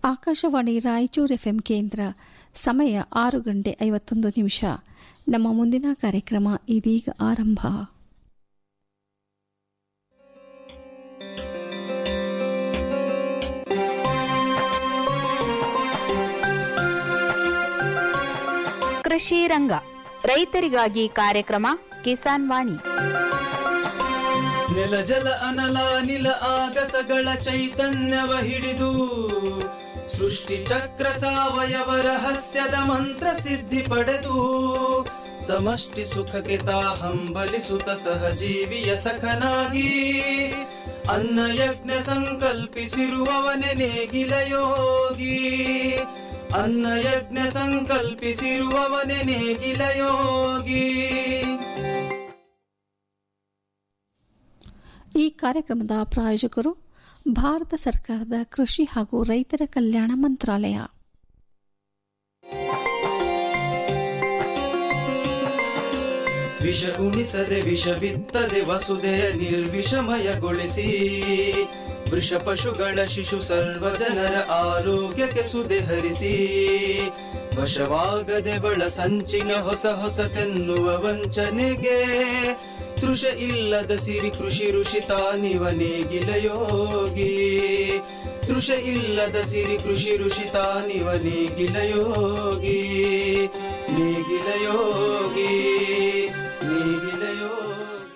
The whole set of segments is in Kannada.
ಆಕಾಶವಾಣಿ ರಾಯಚೂರು ಎಫ್ಎಂ ಕೇಂದ್ರ ಸಮಯ ಆರು ಗಂಟೆ ಐವತ್ತೊಂದು ನಿಮಿಷ ನಮ್ಮ ಮುಂದಿನ ಕಾರ್ಯಕ್ರಮ ಇದೀಗ ಆರಂಭ ಕೃಷಿ ರಂಗ ರೈತರಿಗಾಗಿ ಕಾರ್ಯಕ್ರಮ ಕಿಸಾನ್ ವಾಣಿ ನೆಲ ಜಲ ಅನಲ ನಿಲ ಆಗಸಗಳ ಚೈತನ್ಯವ ಹಿಡಿದು ಸೃಷ್ಟಿ ಚಕ್ರ ಸಾವಯವ ರಹಸ್ಯದ ಮಂತ್ರ ಸಿದ್ಧಿ ಪಡೆದು ಸಮಷ್ಟಿ ಸುಖಕ್ಕೆ ತಾ ಹಂಬಲಿಸುತ್ತ ಸಹಜೀವಿಯ ಸಖನಾಗಿ ಅನ್ನ ಯಜ್ಞ ಸಂಕಲ್ಪಿಸಿರುವವನೆ ನೇಗಿಲ ಯೋಗಿ ಅನ್ನ ಯಜ್ಞ ಸಂಕಲ್ಪಿಸಿರುವವನೆ ನೇಗಿಲ ಯೋಗಿ ಈ ಕಾರ್ಯಕ್ರಮದ ಪ್ರಾಯೋಜಕರು ಭಾರತ ಸರ್ಕಾರದ ಕೃಷಿ ಹಾಗೂ ರೈತರ ಕಲ್ಯಾಣ ಮಂತ್ರಾಲಯ ವಿಷ ಉಣಿಸದೆ ವಿಷ ಬಿತ್ತದೆ ವಸುದೆಯ ನಿರ್ವಿಷಮಯಗೊಳಿಸಿ ವೃಷ ಪಶುಗಳ ಶಿಶು ಸರ್ವ ಜನರ ಆರೋಗ್ಯಕ್ಕೆ ಸುದೆ ಹರಿಸಿ ವಶವಾಗದೆ ಬಳ ಸಂಚಿನ ಹೊಸ ಹೊಸತೆನ್ನುವ ವಂಚನೆಗೆ ತೃಷ ಇಲ್ಲದ ಸಿರಿ ಕೃಷಿ ಋಷಿ ತಾನಿವ ನೇಗಿಲ ಯೋಗಿ ತೃಷ ಇಲ್ಲದ ಸಿರಿ ಕೃಷಿ ಋಷಿ ತಾನಿವ ನೇಗಿಲ ಯೋಗಿ ನೇಗಿಲ ಯೋಗಿ ನೇಗಿಲ ಯೋಗಿ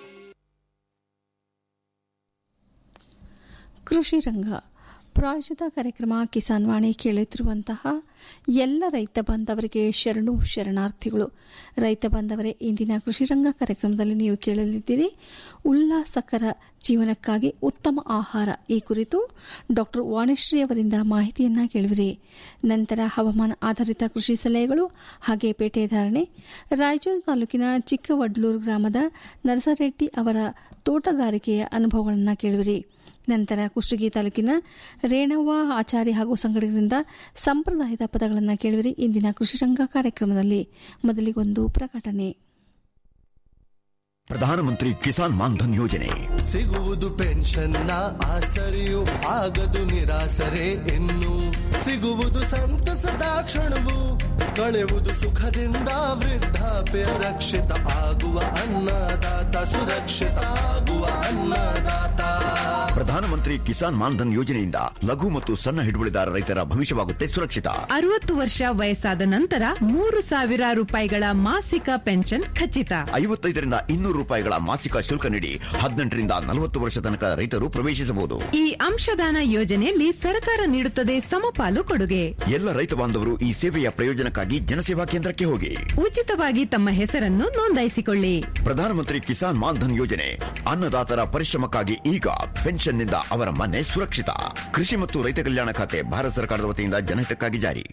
ಕೃಷಿ ರಂಗ ಪ್ರಾಯೋಜಿತ ಕಾರ್ಯಕ್ರಮ ಕಿಸಾನ್ ವಾಣಿ ಕೇಳುತ್ತಿರುವಂತಹ ಎಲ್ಲ ರೈತ ಬಾಂಧವರಿಗೆ ಶರಣು ಶರಣಾರ್ಥಿಗಳು ರೈತ ಬಾಂಧವರೇ ಇಂದಿನ ಕೃಷಿ ರಂಗ ಕಾರ್ಯಕ್ರಮದಲ್ಲಿ ನೀವು ಕೇಳಲಿದ್ದೀರಿ ಉಲ್ಲಾಸಕರ ಜೀವನಕ್ಕಾಗಿ ಉತ್ತಮ ಆಹಾರ ಈ ಕುರಿತು ಡಾಕ್ಟರ್ ವಾಣಿಶ್ರೀ ಅವರಿಂದ ಮಾಹಿತಿಯನ್ನ ಕೇಳುವಿರಿ ನಂತರ ಹವಾಮಾನ ಆಧಾರಿತ ಕೃಷಿ ಸಲಹೆಗಳು ಹಾಗೆ ಪೇಟೆ ಧಾರಣೆ ರಾಯಚೂರು ತಾಲೂಕಿನ ಚಿಕ್ಕವಡ್ಲೂರು ಗ್ರಾಮದ ನರಸರೆಡ್ಡಿ ಅವರ ತೋಟಗಾರಿಕೆಯ ಅನುಭವಗಳನ್ನು ಕೇಳುವಿರಿ ನಂತರ ಕುಷ್ಟಗಿ ತಾಲೂಕಿನ ರೇಣವ್ವ ಆಚಾರ್ಯ ಹಾಗೂ ಸಂಘಟಕರಿಂದ ಸಂಪ್ರದಾಯದ ಪದಗಳನ್ನು ಕೇಳುವಿರಿ ಇಂದಿನ ಕೃಷಿ ರಂಗ ಕಾರ್ಯಕ್ರಮದಲ್ಲಿ ಮೊದಲಿಗೊಂದು ಪ್ರಕಟಣೆ ಪ್ರಧಾನಮಂತ್ರಿ ಕಿಸಾನ್ ಮಾನ್ಧನ್ ಯೋಜನೆ ಸಿಗುವುದು ಪೆನ್ಷನ್ನ ಆಸರೆಯು ಆಗದು ನಿರಾಸರೆ ಇನ್ನು ಸಿಗುವುದು ಸಂತಸದ ಕ್ಷಣವು ಕಳೆಯುವುದು ಸುಖದಿಂದ ವೃದ್ಧಾಪ್ಯ ರಕ್ಷಿತ ಆಗುವ ಅನ್ನದಾತ ಸುರಕ್ಷಿತ ಆಗುವ ಅನ್ನದಾತ ಪ್ರಧಾನಮಂತ್ರಿ ಕಿಸಾನ್ ಮಾನ್ಧನ್ ಯೋಜನೆಯಿಂದ ಲಘು ಮತ್ತು ಸಣ್ಣ ಹಿಡುವಳಿದಾರ ರೈತರ ಭವಿಷ್ಯವಾಗುತ್ತೆ ಸುರಕ್ಷಿತ ಅರವತ್ತು ವರ್ಷ ವಯಸ್ಸಾದ ನಂತರ ಮೂರು ಸಾವಿರ ರೂಪಾಯಿಗಳ ಮಾಸಿಕ ಪೆನ್ಷನ್ ಖಚಿತ ಐವತ್ತೈದರಿಂದ ಇನ್ನೂರು ರೂಪಾಯಿಗಳ ಮಾಸಿಕ ಶುಲ್ಕ ನೀಡಿ ಹದಿನೆಂಟರಿಂದ ನಲವತ್ತು ವರ್ಷ ತನಕ ರೈತರು ಪ್ರವೇಶಿಸಬಹುದು ಈ ಅಂಶದಾನ ಯೋಜನೆಯಲ್ಲಿ ಸರ್ಕಾರ ನೀಡುತ್ತದೆ ಸಮಪಾಲು ಕೊಡುಗೆ ಎಲ್ಲ ರೈತ ಬಾಂಧವರು ಈ ಸೇವೆಯ ಪ್ರಯೋಜನಕ್ಕಾಗಿ ಜನಸೇವಾ ಕೇಂದ್ರಕ್ಕೆ ಹೋಗಿ ಉಚಿತವಾಗಿ ತಮ್ಮ ಹೆಸರನ್ನು ನೋಂದಾಯಿಸಿಕೊಳ್ಳಿ ಪ್ರಧಾನಮಂತ್ರಿ ಕಿಸಾನ್ ಮಾನ್ಧನ್ ಯೋಜನೆ ಅನ್ನದಾತರ ಪರಿಶ್ರಮಕ್ಕಾಗಿ ಈಗ ಪೆನ್ಷನ್ನಿಂದ ಅವರ ಮನೆ ಸುರಕ್ಷಿತ ಕೃಷಿ ಮತ್ತು ರೈತ ಕಲ್ಯಾಣ ಖಾತೆ ಭಾರತ ಸರ್ಕಾರದ ವತಿಯಿಂದ ಜನಹಿತಕ್ಕಾಗಿ ಜಾರಿ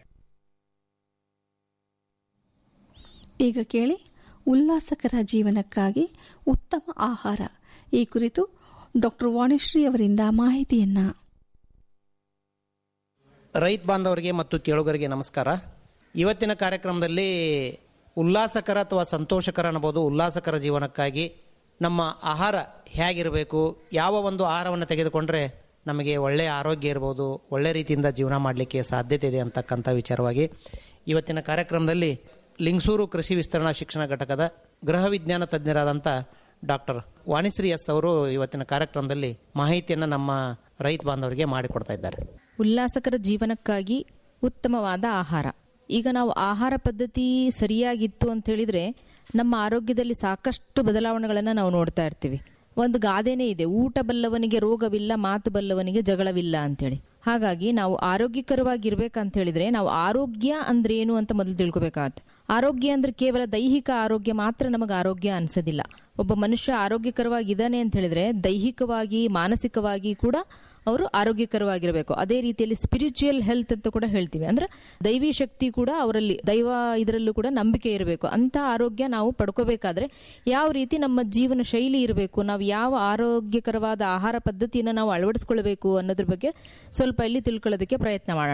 ಈಗ ಕೇಳಿ ಉಲ್ಲಾಸಕರ ಜೀವನಕ್ಕಾಗಿ ಉತ್ತಮ ಆಹಾರ ಈ ಕುರಿತು ಡಾಕ್ಟರ್ ವಾಣಿಶ್ರೀ ಅವರಿಂದ ಮಾಹಿತಿಯನ್ನ ರೈತ ಬಾಂಧವರಿಗೆ ಮತ್ತು ಕೇಳುಗರಿಗೆ ನಮಸ್ಕಾರ ಇವತ್ತಿನ ಕಾರ್ಯಕ್ರಮದಲ್ಲಿ ಉಲ್ಲಾಸಕರ ಅಥವಾ ಸಂತೋಷಕರ ಅನ್ನಬಹುದು ಉಲ್ಲಾಸಕರ ಜೀವನಕ್ಕಾಗಿ ನಮ್ಮ ಆಹಾರ ಹೇಗಿರಬೇಕು ಯಾವ ಒಂದು ಆಹಾರವನ್ನು ತೆಗೆದುಕೊಂಡ್ರೆ ನಮಗೆ ಒಳ್ಳೆಯ ಆರೋಗ್ಯ ಇರ್ಬೋದು ಒಳ್ಳೆ ರೀತಿಯಿಂದ ಜೀವನ ಮಾಡಲಿಕ್ಕೆ ಸಾಧ್ಯತೆ ಇದೆ ಅಂತಕ್ಕಂಥ ವಿಚಾರವಾಗಿ ಇವತ್ತಿನ ಕಾರ್ಯಕ್ರಮದಲ್ಲಿ ಲಿಂಗಸೂರು ಕೃಷಿ ವಿಸ್ತರಣಾ ಶಿಕ್ಷಣ ಘಟಕದ ಗೃಹ ವಿಜ್ಞಾನ ತಜ್ಞರಾದಂಥ ಡಾಕ್ಟರ್ ವಾಣಿಶ್ರೀ ಎಸ್ ಅವರು ಇವತ್ತಿನ ಕಾರ್ಯಕ್ರಮದಲ್ಲಿ ಮಾಹಿತಿಯನ್ನು ನಮ್ಮ ರೈತ ಬಾಂಧವರಿಗೆ ಮಾಡಿಕೊಡ್ತಾ ಇದ್ದಾರೆ ಉಲ್ಲಾಸಕರ ಜೀವನಕ್ಕಾಗಿ ಉತ್ತಮವಾದ ಆಹಾರ ಈಗ ನಾವು ಆಹಾರ ಪದ್ಧತಿ ಸರಿಯಾಗಿತ್ತು ಅಂತ ಹೇಳಿದ್ರೆ ನಮ್ಮ ಆರೋಗ್ಯದಲ್ಲಿ ಸಾಕಷ್ಟು ಬದಲಾವಣೆಗಳನ್ನು ನಾವು ನೋಡ್ತಾ ಇರ್ತೀವಿ ಒಂದು ಗಾದೆನೇ ಇದೆ ಊಟ ಬಲ್ಲವನಿಗೆ ರೋಗವಿಲ್ಲ ಮಾತು ಬಲ್ಲವನಿಗೆ ಜಗಳವಿಲ್ಲ ಅಂತೇಳಿ ಹಾಗಾಗಿ ನಾವು ಆರೋಗ್ಯಕರವಾಗಿರ್ಬೇಕಂತ ಹೇಳಿದ್ರೆ ನಾವು ಆರೋಗ್ಯ ಅಂದ್ರೆ ಏನು ಅಂತ ಮೊದಲು ತಿಳ್ಕೊಬೇಕಾಗತ್ತೆ ಆರೋಗ್ಯ ಅಂದ್ರೆ ಕೇವಲ ದೈಹಿಕ ಆರೋಗ್ಯ ಮಾತ್ರ ನಮಗೆ ಆರೋಗ್ಯ ಅನ್ಸೋದಿಲ್ಲ ಒಬ್ಬ ಮನುಷ್ಯ ಆರೋಗ್ಯಕರವಾಗಿದ್ದಾನೆ ಅಂತ ಹೇಳಿದ್ರೆ ದೈಹಿಕವಾಗಿ ಮಾನಸಿಕವಾಗಿ ಕೂಡ ಅವರು ಆರೋಗ್ಯಕರವಾಗಿರಬೇಕು ಅದೇ ರೀತಿಯಲ್ಲಿ ಸ್ಪಿರಿಚುವಲ್ ಹೆಲ್ತ್ ಅಂತ ಕೂಡ ಹೇಳ್ತೀವಿ ಅಂದ್ರೆ ದೈವಿ ಶಕ್ತಿ ಕೂಡ ಅವರಲ್ಲಿ ದೈವ ಇದರಲ್ಲೂ ಕೂಡ ನಂಬಿಕೆ ಇರಬೇಕು ಅಂತ ಆರೋಗ್ಯ ನಾವು ಪಡ್ಕೋಬೇಕಾದ್ರೆ ಯಾವ ರೀತಿ ನಮ್ಮ ಜೀವನ ಶೈಲಿ ಇರಬೇಕು ನಾವು ಯಾವ ಆರೋಗ್ಯಕರವಾದ ಆಹಾರ ಪದ್ಧತಿಯನ್ನು ನಾವು ಅಳವಡಿಸ್ಕೊಳ್ಬೇಕು ಅನ್ನೋದ್ರ ಬಗ್ಗೆ ಸ್ವಲ್ಪ ಇಲ್ಲಿ ತಿಳ್ಕೊಳ್ಳೋದಕ್ಕೆ ಪ್ರಯತ್ನ ಮಾಡೋಣ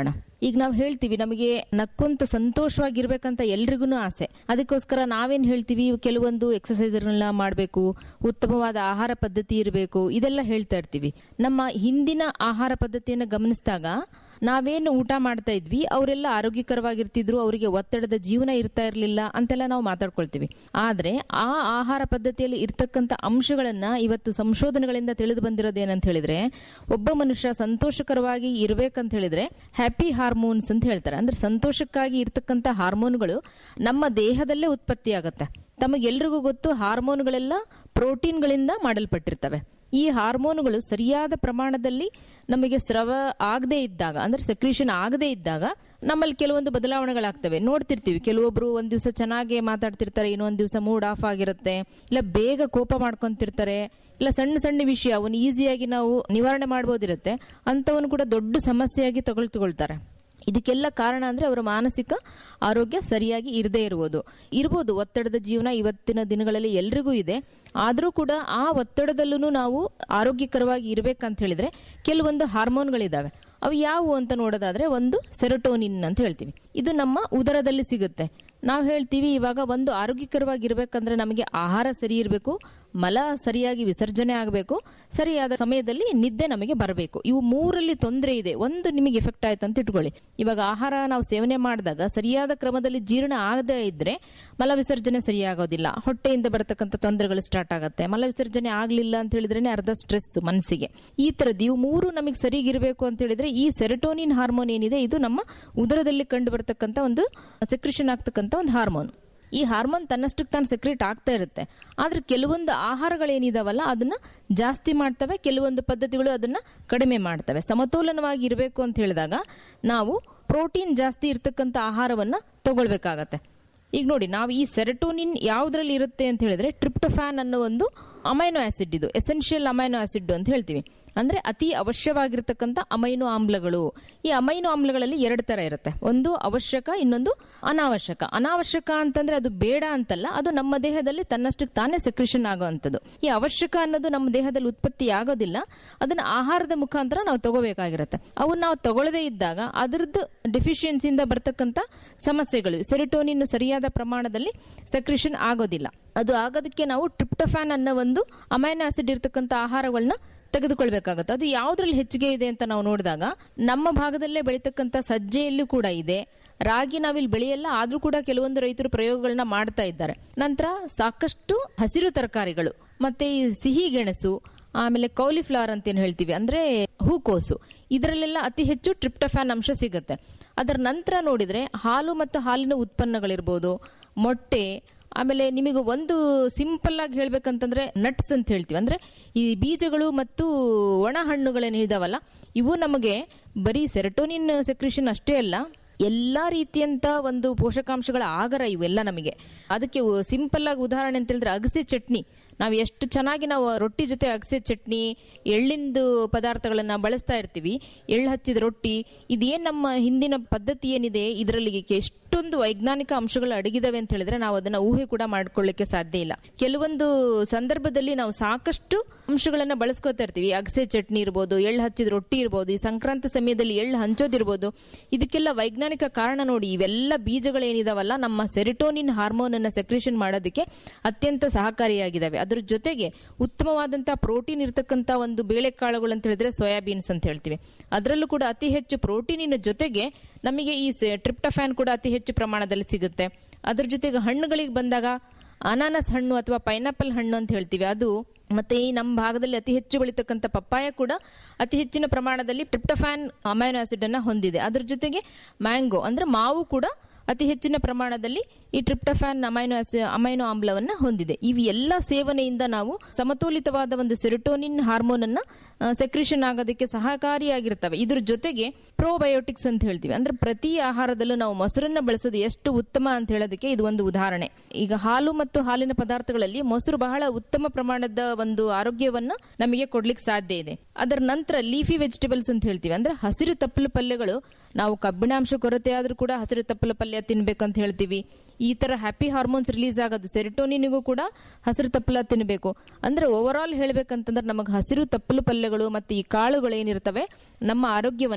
ಈಗ ನಾವು ಹೇಳ್ತೀವಿ ನಮಗೆ ನಕ್ಕೊಂತ ಸಂತೋಷವಾಗಿರ್ಬೇಕಂತ ಎಲ್ರಿಗೂ ಆಸೆ ಅದಕ್ಕೋಸ್ಕರ ನಾವೇನ್ ಹೇಳ್ತೀವಿ ಕೆಲವೊಂದು ಎಕ್ಸಸೈಸ್ಗಳನ್ನ ಮಾಡಬೇಕು ಉತ್ತಮವಾದ ಆಹಾರ ಪದ್ಧತಿ ಇರಬೇಕು ಇದೆಲ್ಲ ಹೇಳ್ತಾ ಇರ್ತೀವಿ ನಮ್ಮ ಹಿಂದಿನ ಆಹಾರ ಪದ್ಧತಿಯನ್ನು ಗಮನಿಸಿದಾಗ ನಾವೇನು ಊಟ ಮಾಡ್ತಾ ಇದ್ವಿ ಅವರೆಲ್ಲ ಆರೋಗ್ಯಕರವಾಗಿರ್ತಿದ್ರು ಅವರಿಗೆ ಒತ್ತಡದ ಜೀವನ ಇರ್ತಾ ಇರಲಿಲ್ಲ ಅಂತೆಲ್ಲ ನಾವು ಮಾತಾಡ್ಕೊಳ್ತೀವಿ ಆದ್ರೆ ಆ ಆಹಾರ ಪದ್ಧತಿಯಲ್ಲಿ ಇರ್ತಕ್ಕಂಥ ಅಂಶಗಳನ್ನ ಇವತ್ತು ಸಂಶೋಧನೆಗಳಿಂದ ತಿಳಿದು ಬಂದಿರೋದೇನಂತ ಹೇಳಿದ್ರೆ ಒಬ್ಬ ಮನುಷ್ಯ ಸಂತೋಷಕರವಾಗಿ ಇರ್ಬೇಕಂತ ಹೇಳಿದ್ರೆ ಹ್ಯಾಪಿ ಹಾರ್ಮೋನ್ಸ್ ಅಂತ ಹೇಳ್ತಾರೆ ಅಂದ್ರೆ ಸಂತೋಷಕ್ಕಾಗಿ ಇರ್ತಕ್ಕಂಥ ಹಾರ್ಮೋನ್ಗಳು ನಮ್ಮ ದೇಹದಲ್ಲೇ ಉತ್ಪತ್ತಿ ಆಗುತ್ತೆ ತಮಗೆಲ್ರಿಗೂ ಗೊತ್ತು ಹಾರ್ಮೋನ್ಗಳೆಲ್ಲ ಪ್ರೋಟೀನ್ಗಳಿಂದ ಮಾಡಲ್ಪಟ್ಟಿರ್ತವೆ ಈ ಹಾರ್ಮೋನುಗಳು ಸರಿಯಾದ ಪ್ರಮಾಣದಲ್ಲಿ ನಮಗೆ ಸ್ರವ ಆಗದೆ ಇದ್ದಾಗ ಅಂದ್ರೆ ಸೆಕ್ರೀಷನ್ ಆಗದೆ ಇದ್ದಾಗ ನಮ್ಮಲ್ಲಿ ಕೆಲವೊಂದು ಬದಲಾವಣೆಗಳಾಗ್ತವೆ ನೋಡ್ತಿರ್ತೀವಿ ಕೆಲವೊಬ್ರು ಒಂದ್ ದಿವಸ ಚೆನ್ನಾಗಿ ಮಾತಾಡ್ತಿರ್ತಾರೆ ಇನ್ನೊಂದ್ ದಿವಸ ಮೂಡ್ ಆಫ್ ಆಗಿರುತ್ತೆ ಇಲ್ಲ ಬೇಗ ಕೋಪ ಮಾಡ್ಕೊಂತಿರ್ತಾರೆ ಇಲ್ಲ ಸಣ್ಣ ಸಣ್ಣ ವಿಷಯ ಅವನು ಈಸಿಯಾಗಿ ನಾವು ನಿವಾರಣೆ ಮಾಡ್ಬೋದಿರುತ್ತೆ ಅಂತವನು ಕೂಡ ದೊಡ್ಡ ಸಮಸ್ಯೆಯಾಗಿ ತಗೊಳ್ತುಕೊಳ್ತಾರೆ ಇದಕ್ಕೆಲ್ಲ ಕಾರಣ ಅಂದ್ರೆ ಅವರ ಮಾನಸಿಕ ಆರೋಗ್ಯ ಸರಿಯಾಗಿ ಇರದೇ ಇರುವುದು ಇರ್ಬೋದು ಒತ್ತಡದ ಜೀವನ ಇವತ್ತಿನ ದಿನಗಳಲ್ಲಿ ಎಲ್ರಿಗೂ ಇದೆ ಆದರೂ ಕೂಡ ಆ ಒತ್ತಡದಲ್ಲೂ ನಾವು ಆರೋಗ್ಯಕರವಾಗಿ ಇರಬೇಕಂತ ಹೇಳಿದ್ರೆ ಕೆಲವೊಂದು ಹಾರ್ಮೋನ್ಗಳಿದಾವೆ ಅವು ಯಾವುವು ಅಂತ ನೋಡೋದಾದ್ರೆ ಒಂದು ಸೆರೋಟೋನಿನ್ ಅಂತ ಹೇಳ್ತೀವಿ ಇದು ನಮ್ಮ ಉದರದಲ್ಲಿ ಸಿಗುತ್ತೆ ನಾವು ಹೇಳ್ತೀವಿ ಇವಾಗ ಒಂದು ಆರೋಗ್ಯಕರವಾಗಿ ಇರಬೇಕಂದ್ರೆ ನಮಗೆ ಆಹಾರ ಸರಿ ಇರಬೇಕು ಮಲ ಸರಿಯಾಗಿ ವಿಸರ್ಜನೆ ಆಗಬೇಕು ಸರಿಯಾದ ಸಮಯದಲ್ಲಿ ನಿದ್ದೆ ನಮಗೆ ಬರಬೇಕು ಇವು ಮೂರಲ್ಲಿ ತೊಂದರೆ ಇದೆ ಒಂದು ನಿಮಗೆ ಎಫೆಕ್ಟ್ ಆಯ್ತು ಅಂತ ಇಟ್ಕೊಳ್ಳಿ ಇವಾಗ ಆಹಾರ ನಾವು ಸೇವನೆ ಮಾಡಿದಾಗ ಸರಿಯಾದ ಕ್ರಮದಲ್ಲಿ ಜೀರ್ಣ ಆಗದೇ ಇದ್ರೆ ಮಲ ವಿಸರ್ಜನೆ ಸರಿಯಾಗೋದಿಲ್ಲ ಹೊಟ್ಟೆಯಿಂದ ಬರತಕ್ಕಂಥ ತೊಂದರೆಗಳು ಸ್ಟಾರ್ಟ್ ಆಗುತ್ತೆ ಮಲ ವಿಸರ್ಜನೆ ಆಗ್ಲಿಲ್ಲ ಅಂತ ಹೇಳಿದ್ರೆ ಅರ್ಧ ಸ್ಟ್ರೆಸ್ ಮನಸ್ಸಿಗೆ ಈ ತರದ್ದು ಇವು ಮೂರು ನಮಗೆ ಸರಿಗಿರಬೇಕು ಅಂತ ಹೇಳಿದ್ರೆ ಈ ಸೆರೆಟೋನಿನ್ ಹಾರ್ಮೋನ್ ಏನಿದೆ ಇದು ನಮ್ಮ ಉದರದಲ್ಲಿ ಕಂಡು ಬರತಕ್ಕಂಥ ಒಂದು ಸೆಕ್ರಿಷನ್ ಆಗ್ತಕ್ಕಂಥ ಒಂದು ಹಾರ್ಮೋನ್ ಈ ಹಾರ್ಮೋನ್ ತನ್ನಷ್ಟಕ್ಕೆ ತಾನು ಸೆಕ್ರೇಟ್ ಆಗ್ತಾ ಇರುತ್ತೆ ಆದ್ರೆ ಕೆಲವೊಂದು ಆಹಾರಗಳೇನಿದಾವಲ್ಲ ಅದನ್ನ ಜಾಸ್ತಿ ಮಾಡ್ತವೆ ಕೆಲವೊಂದು ಪದ್ಧತಿಗಳು ಅದನ್ನ ಕಡಿಮೆ ಮಾಡ್ತವೆ ಸಮತೋಲನವಾಗಿ ಇರಬೇಕು ಅಂತ ಹೇಳಿದಾಗ ನಾವು ಪ್ರೋಟೀನ್ ಜಾಸ್ತಿ ಇರ್ತಕ್ಕಂಥ ಆಹಾರವನ್ನ ತಗೊಳ್ಬೇಕಾಗತ್ತೆ ಈಗ ನೋಡಿ ನಾವು ಈ ಸೆರೆಟೋನಿನ್ ಯಾವ್ದ್ರಲ್ಲಿ ಇರುತ್ತೆ ಅಂತ ಹೇಳಿದ್ರೆ ಟ್ರಿಪ್ಟೋಫ್ಯಾನ್ ಅನ್ನೋ ಒಂದು ಅಮೈನೋ ಆಸಿಡ್ ಇದು ಎಸೆನ್ಷಿಯಲ್ ಅಮೈನೋ ಆಸಿಡ್ ಅಂತ ಹೇಳ್ತೀವಿ ಅಂದ್ರೆ ಅತಿ ಅವಶ್ಯವಾಗಿರ್ತಕ್ಕಂಥ ಅಮೈನೋ ಆಮ್ಲಗಳು ಈ ಅಮೈನೋ ಆಮ್ಲಗಳಲ್ಲಿ ಎರಡು ತರ ಇರುತ್ತೆ ಒಂದು ಅವಶ್ಯಕ ಇನ್ನೊಂದು ಅನಾವಶ್ಯಕ ಅನಾವಶ್ಯಕ ಅಂತಂದ್ರೆ ಅದು ಬೇಡ ಅಂತಲ್ಲ ಅದು ನಮ್ಮ ದೇಹದಲ್ಲಿ ತನ್ನಷ್ಟಕ್ಕೆ ತಾನೇ ಸೆಕ್ರಿಷನ್ ಆಗುವಂಥದ್ದು ಈ ಅವಶ್ಯಕ ಅನ್ನೋದು ನಮ್ಮ ದೇಹದಲ್ಲಿ ಉತ್ಪತ್ತಿ ಆಗೋದಿಲ್ಲ ಅದನ್ನ ಆಹಾರದ ಮುಖಾಂತರ ನಾವು ತಗೋಬೇಕಾಗಿರುತ್ತೆ ಅವು ನಾವು ತಗೊಳ್ಳದೇ ಇದ್ದಾಗ ಅದರದ್ದು ಡೆಫಿಷಿಯನ್ಸಿಯಿಂದ ಬರ್ತಕ್ಕಂಥ ಸಮಸ್ಯೆಗಳು ಸೆರಿಟೋನಿನ್ ಸರಿಯಾದ ಪ್ರಮಾಣದಲ್ಲಿ ಸೆಕ್ರಿಷನ್ ಆಗೋದಿಲ್ಲ ಅದು ಆಗೋದಕ್ಕೆ ನಾವು ಟ್ರಿಪ್ಟೋಫ್ಯಾನ್ ಅನ್ನೋ ಒಂದು ಅಮೈನೋ ಆಸಿಡ್ ಇರ್ತಕ್ಕಂಥ ಆಹಾರಗಳನ್ನ ತೆಗೆದುಕೊಳ್ಬೇಕಾಗತ್ತೆ ಅದು ಯಾವ್ದ್ರಲ್ಲಿ ಹೆಚ್ಚಿಗೆ ಇದೆ ಅಂತ ನಾವು ನೋಡಿದಾಗ ನಮ್ಮ ಭಾಗದಲ್ಲೇ ಬೆಳೀತಕ್ಕಂಥ ಸಜ್ಜೆಯಲ್ಲೂ ಕೂಡ ಇದೆ ರಾಗಿ ನಾವಿಲ್ಲಿ ಬೆಳೆಯಲ್ಲ ಆದ್ರೂ ಕೂಡ ಕೆಲವೊಂದು ರೈತರು ಪ್ರಯೋಗಗಳನ್ನ ಮಾಡ್ತಾ ಇದ್ದಾರೆ ನಂತರ ಸಾಕಷ್ಟು ಹಸಿರು ತರಕಾರಿಗಳು ಮತ್ತೆ ಈ ಸಿಹಿ ಗೆಣಸು ಆಮೇಲೆ ಕೌಲಿಫ್ಲವರ್ ಅಂತ ಏನ್ ಹೇಳ್ತೀವಿ ಅಂದ್ರೆ ಹೂಕೋಸು ಇದರಲ್ಲೆಲ್ಲ ಅತಿ ಹೆಚ್ಚು ಟ್ರಿಪ್ಟಫ್ಯಾನ್ ಅಂಶ ಸಿಗುತ್ತೆ ಅದರ ನಂತರ ನೋಡಿದ್ರೆ ಹಾಲು ಮತ್ತು ಹಾಲಿನ ಉತ್ಪನ್ನಗಳಿರ್ಬೋದು ಮೊಟ್ಟೆ ಆಮೇಲೆ ನಿಮಗೆ ಒಂದು ಸಿಂಪಲ್ ಆಗಿ ಹೇಳ್ಬೇಕಂತಂದ್ರೆ ನಟ್ಸ್ ಅಂತ ಹೇಳ್ತೀವಿ ಅಂದ್ರೆ ಈ ಬೀಜಗಳು ಮತ್ತು ಒಣ ಹಣ್ಣುಗಳೇನಿದಾವಲ್ಲ ಇವು ನಮಗೆ ಬರೀ ಸೆರಟೋನಿನ್ ಸೆಕ್ರಿಷನ್ ಅಷ್ಟೇ ಅಲ್ಲ ಎಲ್ಲಾ ರೀತಿಯಂತ ಒಂದು ಪೋಷಕಾಂಶಗಳ ಆಗರ ಇವೆಲ್ಲ ನಮಗೆ ಅದಕ್ಕೆ ಸಿಂಪಲ್ ಆಗಿ ಉದಾಹರಣೆ ಅಂತ ಹೇಳಿದ್ರೆ ಅಗಸೆ ಚಟ್ನಿ ನಾವು ಎಷ್ಟು ಚೆನ್ನಾಗಿ ನಾವು ರೊಟ್ಟಿ ಜೊತೆ ಅಗಸೆ ಚಟ್ನಿ ಎಳ್ಳಿಂದು ಪದಾರ್ಥಗಳನ್ನ ಬಳಸ್ತಾ ಇರ್ತೀವಿ ಎಳ್ಳು ಹಚ್ಚಿದ ರೊಟ್ಟಿ ಇದೇನ್ ನಮ್ಮ ಹಿಂದಿನ ಪದ್ಧತಿ ಏನಿದೆ ಇದರಲ್ಲಿ ಎಷ್ಟೊಂದು ವೈಜ್ಞಾನಿಕ ಅಂಶಗಳು ಅಡಗಿದಾವೆ ಅಂತ ಹೇಳಿದ್ರೆ ನಾವು ಅದನ್ನ ಊಹೆ ಕೂಡ ಮಾಡ್ಕೊಳ್ಳಿಕ್ಕೆ ಸಾಧ್ಯ ಇಲ್ಲ ಕೆಲವೊಂದು ಸಂದರ್ಭದಲ್ಲಿ ನಾವು ಸಾಕಷ್ಟು ಅಂಶಗಳನ್ನ ಬಳಸ್ಕೋತಾ ಇರ್ತೀವಿ ಅಗಸೆ ಚಟ್ನಿ ಇರ್ಬೋದು ಎಳ್ಳು ಹಚ್ಚಿದ ರೊಟ್ಟಿ ಇರ್ಬೋದು ಈ ಸಂಕ್ರಾಂತಿ ಸಮಯದಲ್ಲಿ ಎಳ್ಳು ಹಂಚೋದಿರ್ಬೋದು ಇದಕ್ಕೆಲ್ಲ ವೈಜ್ಞಾನಿಕ ಕಾರಣ ನೋಡಿ ಇವೆಲ್ಲ ಬೀಜಗಳೇನಿದಾವಲ್ಲ ನಮ್ಮ ಸೆರಿಟೋನಿನ್ ಹಾರ್ಮೋನ್ ಅನ್ನ ಸೆಕ್ರೇಷನ್ ಮಾಡೋದಕ್ಕೆ ಅತ್ಯಂತ ಸಹಕಾರಿಯಾಗಿದ್ದಾವೆ ಅದ್ರ ಜೊತೆಗೆ ಉತ್ತಮವಾದಂತಹ ಪ್ರೋಟೀನ್ ಇರತಕ್ಕಂತ ಒಂದು ಬೇಳೆಕಾಳುಗಳು ಅಂತ ಹೇಳಿದ್ರೆ ಸೋಯಾಬೀನ್ಸ್ ಅಂತ ಹೇಳ್ತೀವಿ ಅದರಲ್ಲೂ ಕೂಡ ಅತಿ ಹೆಚ್ಚು ಪ್ರೋಟೀನಿನ ಜೊತೆಗೆ ನಮಗೆ ಈ ಟ್ರಿಪ್ಟಫ್ಯಾನ್ ಕೂಡ ಅತಿ ಹೆಚ್ಚು ಪ್ರಮಾಣದಲ್ಲಿ ಸಿಗುತ್ತೆ ಅದ್ರ ಜೊತೆಗೆ ಹಣ್ಣುಗಳಿಗೆ ಬಂದಾಗ ಅನಾನಸ್ ಹಣ್ಣು ಅಥವಾ ಪೈನಾಪಲ್ ಹಣ್ಣು ಅಂತ ಹೇಳ್ತೀವಿ ಅದು ಮತ್ತೆ ಈ ನಮ್ಮ ಭಾಗದಲ್ಲಿ ಅತಿ ಹೆಚ್ಚು ಬೆಳೀತಕ್ಕಂಥ ಪಪ್ಪಾಯ ಕೂಡ ಅತಿ ಹೆಚ್ಚಿನ ಪ್ರಮಾಣದಲ್ಲಿ ಟ್ರಿಪ್ಟಫ್ಯಾನ್ ಅಮೈನೋ ಆಸಿಡ್ ಅನ್ನ ಹೊಂದಿದೆ ಅದ್ರ ಜೊತೆಗೆ ಮ್ಯಾಂಗೋ ಅಂದ್ರೆ ಮಾವು ಕೂಡ ಅತಿ ಹೆಚ್ಚಿನ ಪ್ರಮಾಣದಲ್ಲಿ ಈ ಟ್ರಿಪ್ಟಫ್ಯಾನ್ ಅಮೈನೋ ಅಮೈನೋ ಆಮ್ಲವನ್ನ ಹೊಂದಿದೆ ಇವು ಎಲ್ಲ ಸೇವನೆಯಿಂದ ನಾವು ಸಮತೋಲಿತವಾದ ಒಂದು ಸೆರಿಟೋನಿನ್ ಹಾರ್ಮೋನ್ ಅನ್ನ ಸೆಕ್ರಿಷನ್ ಆಗೋದಕ್ಕೆ ಸಹಕಾರಿಯಾಗಿರ್ತವೆ ಇದ್ರ ಜೊತೆಗೆ ಪ್ರೋಬಯೋಟಿಕ್ಸ್ ಅಂತ ಹೇಳ್ತೀವಿ ಅಂದ್ರೆ ಪ್ರತಿ ಆಹಾರದಲ್ಲೂ ನಾವು ಮೊಸರನ್ನ ಬಳಸೋದು ಎಷ್ಟು ಉತ್ತಮ ಅಂತ ಹೇಳೋದಕ್ಕೆ ಇದು ಒಂದು ಉದಾಹರಣೆ ಈಗ ಹಾಲು ಮತ್ತು ಹಾಲಿನ ಪದಾರ್ಥಗಳಲ್ಲಿ ಮೊಸರು ಬಹಳ ಉತ್ತಮ ಪ್ರಮಾಣದ ಒಂದು ಆರೋಗ್ಯವನ್ನ ನಮಗೆ ಕೊಡ್ಲಿಕ್ಕೆ ಸಾಧ್ಯ ಇದೆ ಅದರ ನಂತರ ಲೀಫಿ ವೆಜಿಟೇಬಲ್ಸ್ ಅಂತ ಹೇಳ್ತೀವಿ ಅಂದ್ರೆ ಹಸಿರು ತಪ್ಪಲು ಪಲ್ಯಗಳು ನಾವು ಕಬ್ಬಿಣಾಂಶ ಕೊರತೆ ಆದ್ರೂ ಕೂಡ ಹಸಿರು ತಪ್ಪಲು ಪಲ್ಯ ತಿನ್ಬೇಕಂತ ಹೇಳ್ತೀವಿ ಈ ತರ ಹ್ಯಾಪಿ ಹಾರ್ಮೋನ್ಸ್ ರಿಲೀಸ್ ಆಗೋದು ಸೆರಿಟೋನಿನಿಗೂ ಕೂಡ ಹಸಿರು ತಪ್ಪಲ ತಿನ್ನಬೇಕು ಅಂದ್ರೆ ಓವರ್ ಆಲ್ ಹೇಳ್ಬೇಕಂತಂದ್ರೆ ನಮಗೆ ಹಸಿರು ತಪ್ಪಲು ಪಲ್ಯಗಳು ಮತ್ತೆ ಈ ಕಾಳುಗಳು ಏನಿರ್ತವೆ ನಮ್ಮ ಆರೋಗ್ಯವನ್ನ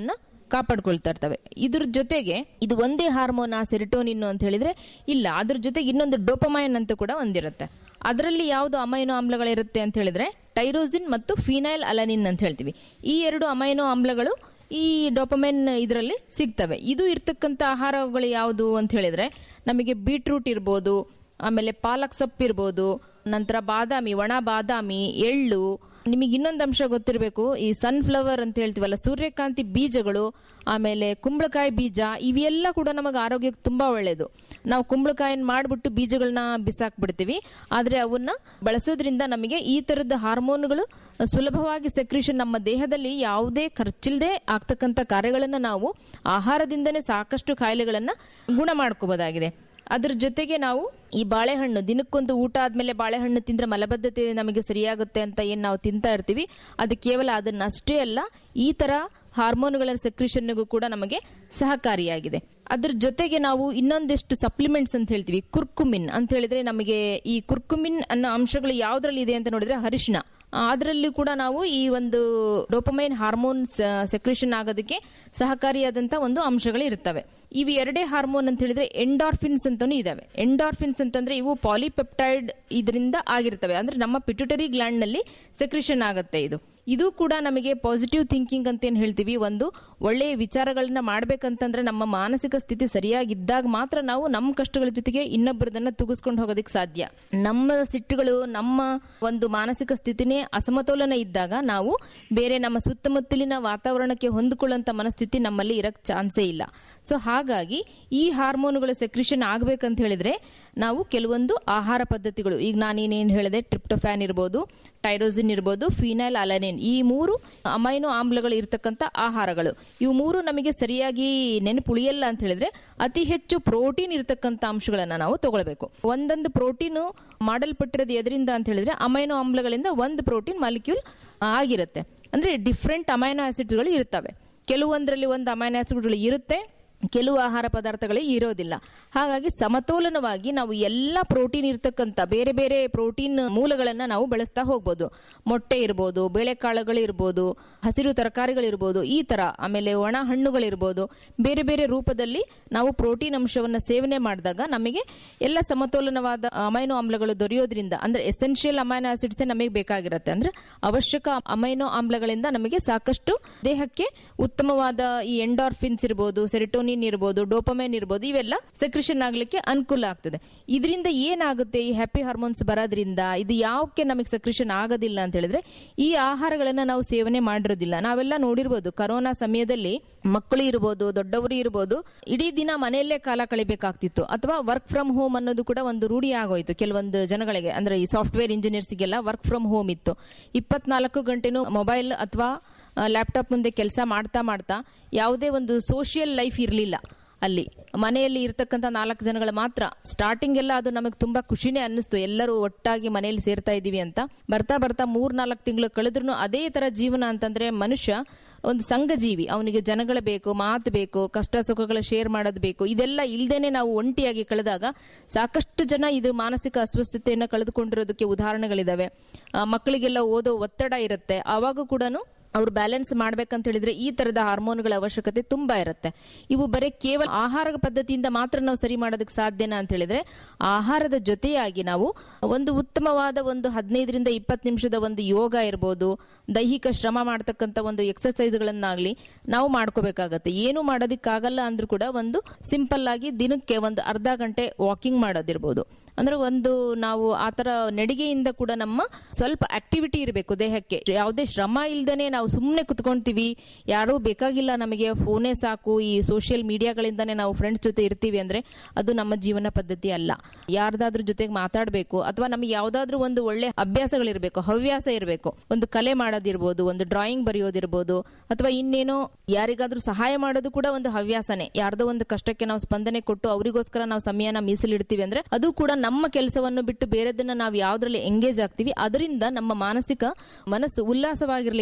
ಕಾಪಾಡ್ಕೊಳ್ತಾ ಇರ್ತವೆ ಇದ್ರ ಜೊತೆಗೆ ಇದು ಒಂದೇ ಹಾರ್ಮೋನ್ ಆ ಸೆರಿಟೋನಿನ್ ಅಂತ ಹೇಳಿದ್ರೆ ಇಲ್ಲ ಅದ್ರ ಜೊತೆಗೆ ಇನ್ನೊಂದು ಡೋಪಮೈನ್ ಅಂತ ಕೂಡ ಒಂದಿರುತ್ತೆ ಅದರಲ್ಲಿ ಯಾವುದು ಅಮೈನೋ ಆಮ್ಲಗಳಿರುತ್ತೆ ಅಂತ ಹೇಳಿದ್ರೆ ಟೈರೋಸಿನ್ ಮತ್ತು ಫಿನೈಲ್ ಅಲನಿನ್ ಅಂತ ಹೇಳ್ತೀವಿ ಈ ಎರಡು ಅಮೈನೋ ಆಮ್ಲಗಳು ಈ ಡೋಪಮೈನ್ ಇದರಲ್ಲಿ ಸಿಗ್ತವೆ ಇದು ಇರ್ತಕ್ಕಂಥ ಆಹಾರಗಳು ಯಾವುದು ಅಂತ ಹೇಳಿದ್ರೆ ನಮಗೆ ಬೀಟ್ರೂಟ್ ಇರ್ಬೋದು ಆಮೇಲೆ ಪಾಲಕ್ ಸೊಪ್ಪು ಇರ್ಬೋದು ನಂತರ ಬಾದಾಮಿ ಒಣ ಬಾದಾಮಿ ಎಳ್ಳು ನಿಮಗೆ ಇನ್ನೊಂದು ಅಂಶ ಗೊತ್ತಿರಬೇಕು ಈ ಸನ್ಫ್ಲವರ್ ಅಂತ ಹೇಳ್ತೀವಲ್ಲ ಸೂರ್ಯಕಾಂತಿ ಬೀಜಗಳು ಆಮೇಲೆ ಕುಂಬಳಕಾಯಿ ಬೀಜ ಇವೆಲ್ಲ ಕೂಡ ನಮಗೆ ಆರೋಗ್ಯಕ್ಕೆ ತುಂಬಾ ಒಳ್ಳೆಯದು ನಾವು ಕುಂಬಳಕಾಯಿನ ಮಾಡಿಬಿಟ್ಟು ಬೀಜಗಳನ್ನ ಬಿಸಾಕ್ಬಿಡ್ತೀವಿ ಆದರೆ ಅವನ್ನ ಬಳಸೋದ್ರಿಂದ ನಮಗೆ ಈ ತರದ ಹಾರ್ಮೋನ್ಗಳು ಸುಲಭವಾಗಿ ಸೆಕ್ರೇಷನ್ ನಮ್ಮ ದೇಹದಲ್ಲಿ ಯಾವುದೇ ಖರ್ಚಿಲ್ಲದೆ ಆಗ್ತಕ್ಕಂಥ ಕಾರ್ಯಗಳನ್ನ ನಾವು ಆಹಾರದಿಂದನೇ ಸಾಕಷ್ಟು ಕಾಯಿಲೆಗಳನ್ನ ಗುಣ ಮಾಡ್ಕೋಬೋದಾಗಿದೆ ಅದ್ರ ಜೊತೆಗೆ ನಾವು ಈ ಬಾಳೆಹಣ್ಣು ದಿನಕ್ಕೊಂದು ಊಟ ಆದ್ಮೇಲೆ ಬಾಳೆಹಣ್ಣು ತಿಂದ್ರೆ ಮಲಬದ್ಧತೆ ನಮಗೆ ಸರಿಯಾಗುತ್ತೆ ಅಂತ ಏನ್ ನಾವು ತಿಂತಾ ಇರ್ತೀವಿ ಅದು ಕೇವಲ ಅದನ್ನಷ್ಟೇ ಅಲ್ಲ ಈ ತರ ಹಾರ್ಮೋನ್ಗಳ ಸೆಕ್ರಿಷನ್ಗೂ ಕೂಡ ನಮಗೆ ಸಹಕಾರಿಯಾಗಿದೆ ಅದ್ರ ಜೊತೆಗೆ ನಾವು ಇನ್ನೊಂದಿಷ್ಟು ಸಪ್ಲಿಮೆಂಟ್ಸ್ ಅಂತ ಹೇಳ್ತೀವಿ ಕುರ್ಕುಮಿನ್ ಅಂತ ಹೇಳಿದ್ರೆ ನಮಗೆ ಈ ಕುರ್ಕುಮಿನ್ ಅನ್ನೋ ಅಂಶಗಳು ಯಾವ್ದ್ರಲ್ಲಿ ಇದೆ ಅಂತ ನೋಡಿದ್ರೆ ಅರಿಶಿನ ಅದರಲ್ಲಿ ಕೂಡ ನಾವು ಈ ಒಂದು ಡೋಪಮೈನ್ ಹಾರ್ಮೋನ್ ಸೆಕ್ರೇಷನ್ ಆಗೋದಕ್ಕೆ ಸಹಕಾರಿಯಾದಂತ ಒಂದು ಅಂಶಗಳು ಇರ್ತವೆ ಇವು ಎರಡೇ ಹಾರ್ಮೋನ್ ಅಂತ ಹೇಳಿದ್ರೆ ಎಂಡಾರ್ಫಿನ್ಸ್ ಅಂತಾನು ಇದಾವೆ ಎಂಡಾರ್ಫಿನ್ಸ್ ಅಂತಂದ್ರೆ ಇವು ಪಾಲಿಪೆಪ್ಟೈಡ್ ಇದರಿಂದ ಆಗಿರ್ತವೆ ಅಂದ್ರೆ ನಮ್ಮ ಪಿಟ್ಯುಟರಿ ಗ್ಲ್ಯಾಂಡ್ ನಲ್ಲಿ ಸೆಕ್ರೇಷನ್ ಆಗುತ್ತೆ ಇದು ಇದು ಕೂಡ ನಮಗೆ ಪಾಸಿಟಿವ್ ಥಿಂಕಿಂಗ್ ಅಂತ ಏನ್ ಹೇಳ್ತೀವಿ ಒಂದು ಒಳ್ಳೆಯ ವಿಚಾರಗಳನ್ನ ಮಾಡ್ಬೇಕಂತಂದ್ರೆ ನಮ್ಮ ಮಾನಸಿಕ ಸ್ಥಿತಿ ಸರಿಯಾಗಿದ್ದಾಗ ಮಾತ್ರ ನಾವು ನಮ್ಮ ಕಷ್ಟಗಳ ಜೊತೆಗೆ ಇನ್ನೊಬ್ಬರದನ್ನ ತುಗಿಸ್ಕೊಂಡು ಹೋಗೋದಕ್ಕೆ ಸಾಧ್ಯ ನಮ್ಮ ಸಿಟ್ಟುಗಳು ನಮ್ಮ ಒಂದು ಮಾನಸಿಕ ಸ್ಥಿತಿನೇ ಅಸಮತೋಲನ ಇದ್ದಾಗ ನಾವು ಬೇರೆ ನಮ್ಮ ಸುತ್ತಮುತ್ತಲಿನ ವಾತಾವರಣಕ್ಕೆ ಹೊಂದಿಕೊಳ್ಳುವಂತ ಮನಸ್ಥಿತಿ ನಮ್ಮಲ್ಲಿ ಇರಕ್ ಚಾನ್ಸೇ ಇಲ್ಲ ಸೊ ಹಾಗಾಗಿ ಈ ಹಾರ್ಮೋನುಗಳ ಸೆಕ್ರಿಷನ್ ಆಗ್ಬೇಕಂತ ಹೇಳಿದ್ರೆ ನಾವು ಕೆಲವೊಂದು ಆಹಾರ ಪದ್ಧತಿಗಳು ಈಗ ನಾನೇನೇನು ಹೇಳಿದೆ ಟ್ರಿಪ್ಟೋಫ್ಯಾನ್ ಇರ್ಬೋದು ಟೈರೋಸಿನ್ ಇರ್ಬೋದು ಫಿನೈಲ್ ಅಲನಿನ್ ಈ ಮೂರು ಅಮೈನೋ ಆಮ್ಲಗಳು ಇರ್ತಕ್ಕಂಥ ಆಹಾರಗಳು ಇವು ಮೂರು ನಮಗೆ ಸರಿಯಾಗಿ ನೆನಪುಳಿಯಲ್ಲ ಅಂತ ಹೇಳಿದ್ರೆ ಅತಿ ಹೆಚ್ಚು ಪ್ರೋಟೀನ್ ಇರತಕ್ಕಂಥ ಅಂಶಗಳನ್ನ ನಾವು ತಗೊಳ್ಬೇಕು ಒಂದೊಂದು ಪ್ರೋಟೀನು ಮಾಡಲ್ಪಟ್ಟಿರೋದು ಎದರಿಂದ ಅಂತ ಹೇಳಿದ್ರೆ ಅಮೈನೋ ಆಮ್ಲಗಳಿಂದ ಒಂದು ಪ್ರೋಟೀನ್ ಮಾಲಿಕ್ಯೂಲ್ ಆಗಿರುತ್ತೆ ಅಂದ್ರೆ ಡಿಫ್ರೆಂಟ್ ಅಮೈನೋ ಆಸಿಡ್ಗಳು ಇರ್ತವೆ ಕೆಲವೊಂದರಲ್ಲಿ ಒಂದು ಅಮೈನೋ ಆಸಿಡ್ಗಳು ಇರುತ್ತೆ ಕೆಲವು ಆಹಾರ ಪದಾರ್ಥಗಳೇ ಇರೋದಿಲ್ಲ ಹಾಗಾಗಿ ಸಮತೋಲನವಾಗಿ ನಾವು ಎಲ್ಲ ಪ್ರೋಟೀನ್ ಇರ್ತಕ್ಕಂಥ ಬೇರೆ ಬೇರೆ ಪ್ರೋಟೀನ್ ಮೂಲಗಳನ್ನ ನಾವು ಬಳಸ್ತಾ ಹೋಗ್ಬೋದು ಮೊಟ್ಟೆ ಇರ್ಬೋದು ಬೇಳೆಕಾಳುಗಳು ಇರ್ಬೋದು ಹಸಿರು ತರಕಾರಿಗಳಿರ್ಬೋದು ಈ ತರ ಆಮೇಲೆ ಒಣ ಹಣ್ಣುಗಳಿರ್ಬೋದು ಬೇರೆ ಬೇರೆ ರೂಪದಲ್ಲಿ ನಾವು ಪ್ರೋಟೀನ್ ಅಂಶವನ್ನ ಸೇವನೆ ಮಾಡಿದಾಗ ನಮಗೆ ಎಲ್ಲ ಸಮತೋಲನವಾದ ಅಮೈನೋ ಆಮ್ಲಗಳು ದೊರೆಯೋದ್ರಿಂದ ಅಂದ್ರೆ ಎಸೆನ್ಷಿಯಲ್ ಅಮೈನೋ ಆಸಿಡ್ಸ್ ನಮಗೆ ಬೇಕಾಗಿರುತ್ತೆ ಅಂದ್ರೆ ಅವಶ್ಯಕ ಅಮೈನೋ ಆಮ್ಲಗಳಿಂದ ನಮಗೆ ಸಾಕಷ್ಟು ದೇಹಕ್ಕೆ ಉತ್ತಮವಾದ ಈ ಎಂಡಾರ್ಫಿನ್ಸ್ ಇರ್ಬೋದು ಸೆರಿಟೋನಿನ್ ಇರ್ಬೋದು ಡೋಪಮೈನ್ ಇರ್ಬೋದು ಇವೆಲ್ಲ ಸೆಕ್ರಿಷನ್ ಆಗ್ಲಿಕ್ಕೆ ಅನುಕೂಲ ಆಗ್ತದೆ ಇದರಿಂದ ಏನಾಗುತ್ತೆ ಈ ಹ್ಯಾಪಿ ಹಾರ್ಮೋನ್ಸ್ ಬರೋದ್ರಿಂದ ಇದು ಯಾವಕ್ಕೆ ನಮಗೆ ಸೆಕ್ರಿಷನ್ ಆಗೋದಿಲ್ಲ ಅಂತ ಹೇಳಿದ್ರೆ ಈ ಆಹಾರಗಳನ್ನ ನಾವು ಸೇವನೆ ಮಾಡಿರೋದಿಲ್ಲ ನಾವೆಲ್ಲ ನೋಡಿರ್ಬೋದು ಕರೋನಾ ಸಮಯದಲ್ಲಿ ಮಕ್ಕಳು ಇರ್ಬೋದು ದೊಡ್ಡವರು ಇರ್ಬೋದು ಇಡೀ ದಿನ ಮನೆಯಲ್ಲೇ ಕಾಲ ಕಳಿಬೇಕಾಗ್ತಿತ್ತು ಅಥವಾ ವರ್ಕ್ ಫ್ರಮ್ ಹೋಮ್ ಅನ್ನೋದು ಕೂಡ ಒಂದು ರೂಢಿ ಆಗೋಯ್ತು ಕೆಲವೊಂದು ಜನಗಳಿಗೆ ಅಂದ್ರೆ ಈ ಸಾಫ್ಟ್ವೇರ್ ಇಂಜಿನಿಯರ್ಸ್ಗೆಲ್ಲ ವರ್ಕ್ ಫ್ರಮ್ ಹೋಮ್ ಇತ್ತು ಇಪ್ಪತ್ನಾಲ್ಕು ಗಂಟೆನೂ ಮೊಬೈಲ್ ಅಥವಾ ಲ್ಯಾಪ್ಟಾಪ್ ಮುಂದೆ ಕೆಲಸ ಮಾಡ್ತಾ ಮಾಡ್ತಾ ಯಾವುದೇ ಒಂದು ಸೋಷಿಯಲ್ ಲೈಫ್ ಇರಲಿಲ್ಲ ಅಲ್ಲಿ ಮನೆಯಲ್ಲಿ ಇರ್ತಕ್ಕಂಥ ನಾಲ್ಕು ಜನಗಳು ಮಾತ್ರ ಸ್ಟಾರ್ಟಿಂಗ್ ಎಲ್ಲ ಅದು ನಮಗೆ ತುಂಬಾ ಖುಷಿನೇ ಅನ್ನಿಸ್ತು ಎಲ್ಲರೂ ಒಟ್ಟಾಗಿ ಮನೆಯಲ್ಲಿ ಸೇರ್ತಾ ಇದೀವಿ ಅಂತ ಬರ್ತಾ ಬರ್ತಾ ಮೂರ್ ನಾಲ್ಕು ತಿಂಗಳು ಕಳೆದ್ರು ಅದೇ ತರ ಜೀವನ ಅಂತಂದ್ರೆ ಮನುಷ್ಯ ಒಂದು ಸಂಘ ಜೀವಿ ಅವನಿಗೆ ಜನಗಳ ಬೇಕು ಮಾತು ಬೇಕು ಕಷ್ಟ ಸುಖಗಳ ಶೇರ್ ಮಾಡೋದು ಬೇಕು ಇದೆಲ್ಲ ಇಲ್ದೇನೆ ನಾವು ಒಂಟಿಯಾಗಿ ಕಳೆದಾಗ ಸಾಕಷ್ಟು ಜನ ಇದು ಮಾನಸಿಕ ಅಸ್ವಸ್ಥತೆಯನ್ನ ಕಳೆದುಕೊಂಡಿರೋದಕ್ಕೆ ಉದಾಹರಣೆಗಳಿದಾವೆ ಆ, ಮಕ್ಕಳಿಗೆಲ್ಲ ಓದೋ ಒತ್ತಡ ಇರುತ್ತೆ ಅವಾಗ ಕೂಡ ಅವ್ರು ಬ್ಯಾಲೆನ್ಸ್ ಮಾಡ್ಬೇಕಂತ ಹೇಳಿದ್ರೆ ಈ ತರದ ಹಾರ್ಮೋನ್ಗಳ ಅವಶ್ಯಕತೆ ತುಂಬಾ ಇರುತ್ತೆ ಇವು ಬರೀ ಕೇವಲ ಆಹಾರ ಪದ್ಧತಿಯಿಂದ ಮಾತ್ರ ನಾವು ಸರಿ ಮಾಡೋದಕ್ಕೆ ಸಾಧ್ಯನಾ ಅಂತ ಹೇಳಿದ್ರೆ ಆಹಾರದ ಜೊತೆಯಾಗಿ ನಾವು ಒಂದು ಉತ್ತಮವಾದ ಒಂದು ಹದಿನೈದರಿಂದ ಇಪ್ಪತ್ತು ನಿಮಿಷದ ಒಂದು ಯೋಗ ಇರ್ಬೋದು ದೈಹಿಕ ಶ್ರಮ ಮಾಡ್ತಕ್ಕಂಥ ಒಂದು ಎಕ್ಸರ್ಸೈಸ್ಗಳನ್ನಾಗ್ಲಿ ನಾವು ಮಾಡ್ಕೋಬೇಕಾಗತ್ತೆ ಏನು ಮಾಡೋದಕ್ಕಾಗಲ್ಲ ಅಂದ್ರೂ ಕೂಡ ಒಂದು ಸಿಂಪಲ್ ಆಗಿ ದಿನಕ್ಕೆ ಒಂದು ಅರ್ಧ ಗಂಟೆ ವಾಕಿಂಗ್ ಮಾಡೋದಿರ್ಬೋದು ಅಂದ್ರೆ ಒಂದು ನಾವು ಆತರ ನಡಿಗೆಯಿಂದ ಕೂಡ ನಮ್ಮ ಸ್ವಲ್ಪ ಆಕ್ಟಿವಿಟಿ ಇರಬೇಕು ದೇಹಕ್ಕೆ ಯಾವುದೇ ಶ್ರಮ ಇಲ್ದೇನೆ ನಾವು ಸುಮ್ಮನೆ ಕುತ್ಕೊಂತೀವಿ ಯಾರೂ ಬೇಕಾಗಿಲ್ಲ ನಮಗೆ ಫೋನೇ ಸಾಕು ಈ ಸೋಷಿಯಲ್ ಮೀಡಿಯಾಗಳಿಂದಾನೇ ನಾವು ಫ್ರೆಂಡ್ಸ್ ಜೊತೆ ಇರ್ತೀವಿ ಅಂದ್ರೆ ಅದು ನಮ್ಮ ಜೀವನ ಪದ್ಧತಿ ಅಲ್ಲ ಯಾರ್ದಾದ್ರ ಜೊತೆಗೆ ಮಾತಾಡಬೇಕು ಅಥವಾ ನಮಗೆ ಯಾವ್ದಾದ್ರು ಒಂದು ಒಳ್ಳೆ ಅಭ್ಯಾಸಗಳಿರ್ಬೇಕು ಹವ್ಯಾಸ ಇರಬೇಕು ಒಂದು ಕಲೆ ಮಾಡೋದಿರ್ಬೋದು ಒಂದು ಡ್ರಾಯಿಂಗ್ ಬರೆಯೋದಿರ್ಬೋದು ಅಥವಾ ಇನ್ನೇನೋ ಯಾರಿಗಾದ್ರೂ ಸಹಾಯ ಮಾಡೋದು ಕೂಡ ಒಂದು ಹವ್ಯಾಸನೇ ಯಾರ್ದೋ ಒಂದು ಕಷ್ಟಕ್ಕೆ ನಾವು ಸ್ಪಂದನೆ ಕೊಟ್ಟು ಅವರಿಗೋಸ್ಕರ ನಾವು ಸಮಯನ ಮೀಸಲಿಡ್ತೀವಿ ಅಂದ್ರೆ ಅದು ಕೂಡ ನಮ್ಮ ಕೆಲಸವನ್ನು ಬಿಟ್ಟು ಬೇರೆದನ್ನ ನಾವು ಯಾವ್ದ್ರಲ್ಲಿ ಎಂಗೇಜ್ ಆಗ್ತೀವಿ ಅದರಿಂದ ನಮ್ಮ ಮಾನಸಿಕ ಮನಸ್ಸು ಉಲ್ಲಾಸವಾಗಿರ್ಲಿಕ್ಕೆ ಸಾಧ್ಯ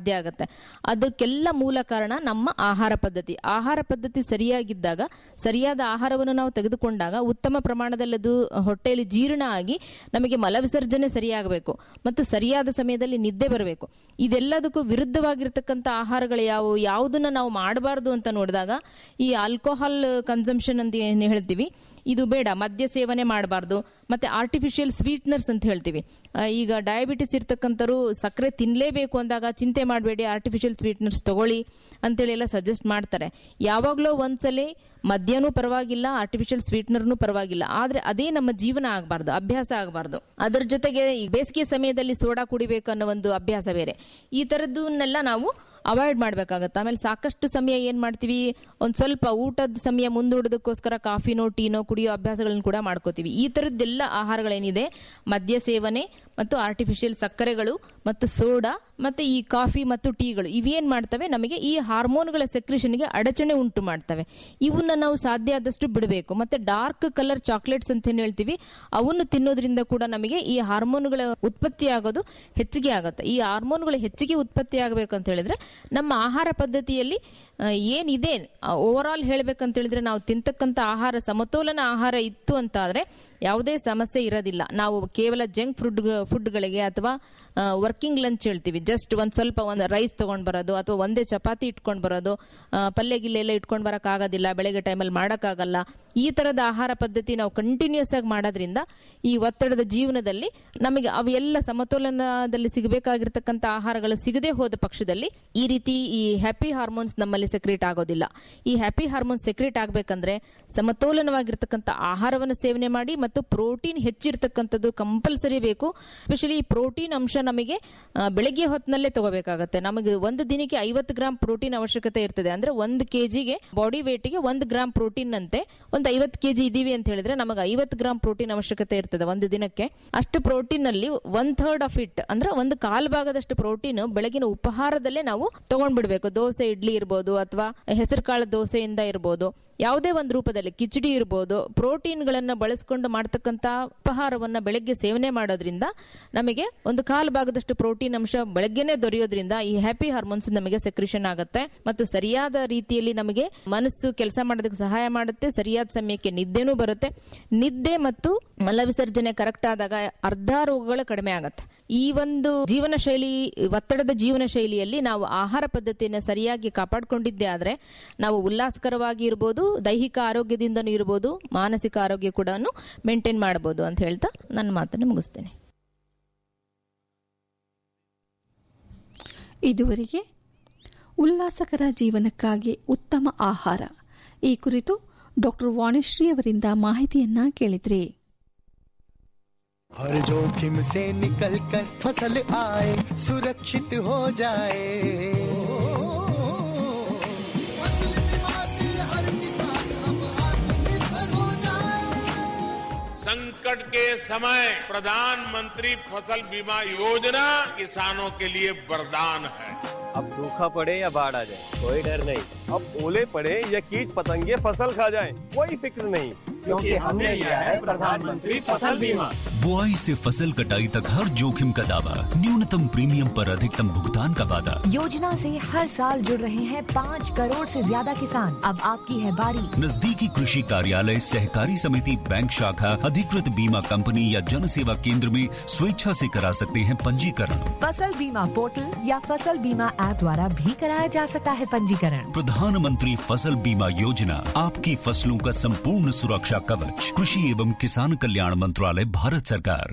ಸಾಧ್ಯ ಆಗುತ್ತೆ ಅದಕ್ಕೆಲ್ಲ ಮೂಲ ಕಾರಣ ನಮ್ಮ ಆಹಾರ ಪದ್ಧತಿ ಆಹಾರ ಪದ್ಧತಿ ಸರಿಯಾಗಿದ್ದಾಗ ಸರಿಯಾದ ಆಹಾರವನ್ನು ನಾವು ತೆಗೆದುಕೊಂಡಾಗ ಉತ್ತಮ ಪ್ರಮಾಣದಲ್ಲಿ ಅದು ಹೊಟ್ಟೆಯಲ್ಲಿ ಜೀರ್ಣ ಆಗಿ ನಮಗೆ ಮಲವಿಸರ್ಜನೆ ಸರಿಯಾಗಬೇಕು ಮತ್ತು ಸರಿಯಾದ ಸಮಯದಲ್ಲಿ ನಿದ್ದೆ ಬರಬೇಕು ಇದೆಲ್ಲದಕ್ಕೂ ವಿರುದ್ಧವಾಗಿರ್ತಕ್ಕಂಥ ಆಹಾರಗಳು ಯಾವುವು ಯಾವುದನ್ನ ನಾವು ಮಾಡಬಾರ್ದು ಅಂತ ನೋಡಿದಾಗ ಈ ಆಲ್ಕೋಹಾಲ್ ಕನ್ಸಂಪ್ಷನ್ ಅಂತ ಏನು ಹೇಳ್ತೀವಿ ಇದು ಬೇಡ ಮದ್ಯ ಸೇವನೆ ಮಾಡಬಾರ್ದು ಮತ್ತೆ ಆರ್ಟಿಫಿಷಿಯಲ್ ಸ್ವೀಟ್ನರ್ಸ್ ಅಂತ ಹೇಳ್ತೀವಿ ಆ, ಈಗ ಡಯಾಬಿಟಿಸ್ ಇರ್ತಕ್ಕಂಥವ್ರು ಸಕ್ಕರೆ ತಿನ್ನಲೇಬೇಕು ಅಂದಾಗ ಚಿಂತೆ ಮಾಡಬೇಡಿ ಆರ್ಟಿಫಿಷಿಯಲ್ ಸ್ವೀಟ್ನರ್ಸ್ ತಗೊಳ್ಳಿ ಅಂತೇಳಿ ಎಲ್ಲ ಸಜೆಸ್ಟ್ ಮಾಡ್ತಾರೆ ಯಾವಾಗಲೋ ಒಂದ್ಸಲಿ ಮದ್ಯನೂ ಪರವಾಗಿಲ್ಲ ಆರ್ಟಿಫಿಷಿಯಲ್ ಸ್ವೀಟ್ನರ್ನು ಪರವಾಗಿಲ್ಲ ಆದ್ರೆ ಅದೇ ನಮ್ಮ ಜೀವನ ಆಗಬಾರ್ದು ಅಭ್ಯಾಸ ಆಗಬಾರ್ದು ಅದರ ಜೊತೆಗೆ ಈ ಬೇಸಿಗೆ ಸಮಯದಲ್ಲಿ ಸೋಡಾ ಕುಡಿಬೇಕು ಅನ್ನೋ ಒಂದು ಅಭ್ಯಾಸ ಬೇರೆ ಈ ತರದನ್ನೆಲ್ಲ ನಾವು ಅವಾಯ್ಡ್ ಮಾಡ್ಬೇಕಾಗತ್ತೆ ಆಮೇಲೆ ಸಾಕಷ್ಟು ಸಮಯ ಏನ್ ಮಾಡ್ತೀವಿ ಒಂದ್ ಸ್ವಲ್ಪ ಊಟದ ಸಮಯ ಮುಂದೂಡೋದಕ್ಕೋಸ್ಕರ ಕಾಫಿನೋ ಟೀನೋ ಕುಡಿಯೋ ಅಭ್ಯಾಸಗಳನ್ನ ಕೂಡ ಮಾಡ್ಕೋತೀವಿ ಈ ತರದ್ದೆಲ್ಲ ಆಹಾರಗಳೇನಿದೆ ಮದ್ಯ ಸೇವನೆ ಮತ್ತು ಆರ್ಟಿಫಿಷಿಯಲ್ ಸಕ್ಕರೆಗಳು ಮತ್ತು ಸೋಡಾ ಮತ್ತೆ ಈ ಕಾಫಿ ಮತ್ತು ಟೀಗಳು ಇವೇನ್ ಮಾಡ್ತವೆ ನಮಗೆ ಈ ಹಾರ್ಮೋನ್ಗಳ ಸೆಕ್ರೇಷನ್ಗೆ ಅಡಚಣೆ ಉಂಟು ಮಾಡ್ತವೆ ಇವನ್ನ ನಾವು ಸಾಧ್ಯ ಆದಷ್ಟು ಬಿಡಬೇಕು ಮತ್ತೆ ಡಾರ್ಕ್ ಕಲರ್ ಚಾಕ್ಲೇಟ್ಸ್ ಅಂತ ಏನ್ ಹೇಳ್ತೀವಿ ಅವನ್ನು ತಿನ್ನೋದ್ರಿಂದ ಕೂಡ ನಮಗೆ ಈ ಹಾರ್ಮೋನ್ಗಳ ಉತ್ಪತ್ತಿ ಆಗೋದು ಹೆಚ್ಚಿಗೆ ಆಗುತ್ತೆ ಈ ಹಾರ್ಮೋನ್ಗಳು ಹೆಚ್ಚಿಗೆ ಉತ್ಪತ್ತಿ ಆಗಬೇಕು ಅಂತ ಹೇಳಿದ್ರೆ ನಮ್ಮ ಆಹಾರ ಪದ್ಧತಿಯಲ್ಲಿ ಆ, ಏನಿದೆ ಓವರ್ ಆಲ್ ಹೇಳ್ಬೇಕಂತ ಹೇಳಿದ್ರೆ ನಾವು ತಿಂತಕ್ಕಂಥ ಆಹಾರ ಸಮತೋಲನ ಆಹಾರ ಇತ್ತು ಅಂತ ಆದ್ರೆ ಯಾವುದೇ ಸಮಸ್ಯೆ ಇರೋದಿಲ್ಲ ನಾವು ಕೇವಲ ಜಂಕ್ ಫುಡ್ ಫುಡ್ಗಳಿಗೆ ಅಥವಾ ವರ್ಕಿಂಗ್ ಲಂಚ್ ಹೇಳ್ತೀವಿ ಜಸ್ಟ್ ಒಂದ್ ಸ್ವಲ್ಪ ಒಂದು ರೈಸ್ ತಗೊಂಡ್ ಬರೋದು ಅಥವಾ ಒಂದೇ ಚಪಾತಿ ಇಟ್ಕೊಂಡ್ ಬರೋದು ಆ, ಪಲ್ಯ ಗಿಲ್ಲೆ ಎಲ್ಲ ಇಟ್ಕೊಂಡ್ ಬರಕ್ ಆಗೋದಿಲ್ಲ ಬೆಳಗ್ಗೆ ಟೈಮಲ್ಲಿ ಮಾಡಕ್ಕಾಗಲ್ಲ ಈ ತರದ ಆಹಾರ ಪದ್ಧತಿ ನಾವು ಕಂಟಿನ್ಯೂಸ್ ಆಗಿ ಮಾಡೋದ್ರಿಂದ ಈ ಒತ್ತಡದ ಜೀವನದಲ್ಲಿ ನಮಗೆ ಅವೆಲ್ಲ ಸಮತೋಲನದಲ್ಲಿ ಸಿಗಬೇಕಾಗಿರ್ತಕ್ಕಂಥ ಆಹಾರಗಳು ಸಿಗದೆ ಹೋದ ಪಕ್ಷದಲ್ಲಿ ಈ ರೀತಿ ಈ ಹ್ಯಾಪಿ ಹಾರ್ಮೋನ್ಸ್ ನಮ್ಮಲ್ಲಿ ಸೆಕ್ರೇಟ್ ಆಗೋದಿಲ್ಲ ಈ ಹ್ಯಾಪಿ ಹಾರ್ಮೋನ್ಸ್ ಸೆಕ್ರೇಟ್ ಆಗ್ಬೇಕಂದ್ರೆ ಸಮತೋಲನವಾಗಿರ್ತಕ್ಕಂಥ ಆಹಾರವನ್ನು ಸೇವನೆ ಮಾಡಿ ಮತ್ತು ಪ್ರೋಟೀನ್ ಹೆಚ್ಚಿರ್ತಕ್ಕಂಥದ್ದು ಕಂಪಲ್ಸರಿ ಬೇಕು ಸ್ಪೆಷಲಿ ಈ ಪ್ರೋಟೀನ್ ಅಂಶ ನಮಗೆ ಆ, ಬೆಳಗ್ಗೆ ಹೊತ್ತಿನಲ್ಲೇ ತಗೋಬೇಕಾಗತ್ತೆ ನಮಗೆ ಒಂದು ದಿನಕ್ಕೆ ಐವತ್ತು ಗ್ರಾಮ್ ಪ್ರೋಟೀನ್ ಅವಶ್ಯಕತೆ ಇರ್ತದೆ ಅಂದ್ರೆ ಒಂದು ಕೆಜಿಗೆ ಬಾಡಿ ವೇಟ್ಗೆ ಒಂದು ಗ್ರಾಮ್ ಪ್ರೋಟೀನ್ ಅಂತೆ ಒಂದು ಐವತ್ತು ಕೆಜಿ ಇದೀವಿ ಅಂತ ಹೇಳಿದ್ರೆ ನಮಗೆ ಐವತ್ತು ಗ್ರಾಮ್ ಪ್ರೋಟೀನ್ ಅವಶ್ಯಕತೆ ಇರ್ತದೆ ಒಂದು ದಿನಕ್ಕೆ ಅಷ್ಟು ಪ್ರೋಟೀನ್ ನಲ್ಲಿ ಒನ್ ಥರ್ಡ್ ಆಫ್ ಇಟ್ ಅಂದ್ರೆ ಒಂದು ಕಾಲ್ ಭಾಗದಷ್ಟು ಪ್ರೋಟೀನ್ ಬೆಳಗಿನ ಉಪಹಾರದಲ್ಲೇ ನಾವು ತಗೊಂಡ್ಬಿಡ್ಬೇಕು ದೋಸೆ ಇಡ್ಲಿ ಇರ್ಬೋದು ಅಥವಾ ಹೆಸರು ಕಾಳು ದೋಸೆಯಿಂದ ಇರ್ಬೋದು ಯಾವುದೇ ಒಂದು ರೂಪದಲ್ಲಿ ಕಿಚಡಿ ಇರ್ಬೋದು ಪ್ರೋಟೀನ್ ಗಳನ್ನ ಬಳಸ್ಕೊಂಡು ಮಾಡ್ತಕ್ಕಂತ ಉಪಹಾರವನ್ನ ಬೆಳಗ್ಗೆ ಸೇವನೆ ಮಾಡೋದ್ರಿಂದ ನಮಗೆ ಒಂದು ಕಾಲು ಭಾಗದಷ್ಟು ಪ್ರೋಟೀನ್ ಅಂಶ ಬೆಳಗ್ಗೆನೆ ದೊರೆಯೋದ್ರಿಂದ ಈ ಹ್ಯಾಪಿ ಹಾರ್ಮೋನ್ಸ್ ನಮಗೆ ಸೆಕ್ರೇಷನ್ ಆಗುತ್ತೆ ಮತ್ತು ಸರಿಯಾದ ರೀತಿಯಲ್ಲಿ ನಮಗೆ ಮನಸ್ಸು ಕೆಲಸ ಮಾಡೋದಕ್ಕೆ ಸಹಾಯ ಮಾಡುತ್ತೆ ಸರಿಯಾದ ಸಮಯಕ್ಕೆ ನಿದ್ದೆನೂ ಬರುತ್ತೆ ನಿದ್ದೆ ಮತ್ತು ಮಲವಿಸರ್ಜನೆ ಕರೆಕ್ಟ್ ಆದಾಗ ಅರ್ಧ ರೋಗಗಳು ಕಡಿಮೆ ಆಗತ್ತೆ ಈ ಒಂದು ಜೀವನ ಶೈಲಿ ಒತ್ತಡದ ಜೀವನ ಶೈಲಿಯಲ್ಲಿ ನಾವು ಆಹಾರ ಪದ್ಧತಿಯನ್ನು ಸರಿಯಾಗಿ ಕಾಪಾಡಿಕೊಂಡಿದ್ದೇ ಆದ್ರೆ ನಾವು ಉಲ್ಲಾಸಕರವಾಗಿ ಇರ್ಬೋದು ದೈಹಿಕ ಆರೋಗ್ಯದಿಂದನೂ ಇರ್ಬೋದು ಮಾನಸಿಕ ಆರೋಗ್ಯ ಕೂಡ ಮೇಂಟೈನ್ ಮಾಡಬಹುದು ಅಂತ ಹೇಳ್ತಾ ನನ್ನ ಮಾತನ್ನು ಮುಗಿಸ್ತೇನೆ ಇದುವರೆಗೆ ಉಲ್ಲಾಸಕರ ಜೀವನಕ್ಕಾಗಿ ಉತ್ತಮ ಆಹಾರ ಈ ಕುರಿತು ಡಾಕ್ಟರ್ ವಾಣಿಶ್ರೀ ಅವರಿಂದ ಮಾಹಿತಿಯನ್ನ ಕೇಳಿದ್ರಿ हर जोखिम से निकल कर फसल आए सुरक्षित हो जाए फसल बीमा से हर किसान अब आत्मनिर्भर हो जाए संकट के समय प्रधानमंत्री फसल बीमा योजना किसानों के लिए वरदान है अब सूखा पड़े या बाढ़ आ जाए कोई डर नहीं अब ओले पड़े या कीट पतंगे फसल खा जाए कोई फिक्र नहीं क्योंकि हमने लिया है प्रधानमंत्री फसल बीमा बुआई से फसल कटाई तक हर जोखिम का दावा न्यूनतम प्रीमियम पर अधिकतम भुगतान का वादा योजना से हर साल जुड़ रहे हैं पाँच करोड़ से ज्यादा किसान अब आपकी है बारी नजदीकी कृषि कार्यालय सहकारी समिति बैंक शाखा अधिकृत बीमा कंपनी या जन सेवा केंद्र में स्वेच्छा से करा सकते हैं पंजीकरण फसल बीमा पोर्टल या फसल बीमा ऐप द्वारा भी कराया जा सकता है पंजीकरण प्रधानमंत्री फसल बीमा योजना आपकी फसलों का संपूर्ण सुरक्षा कवच कृषि एवं किसान कल्याण मंत्रालय भारत सरकार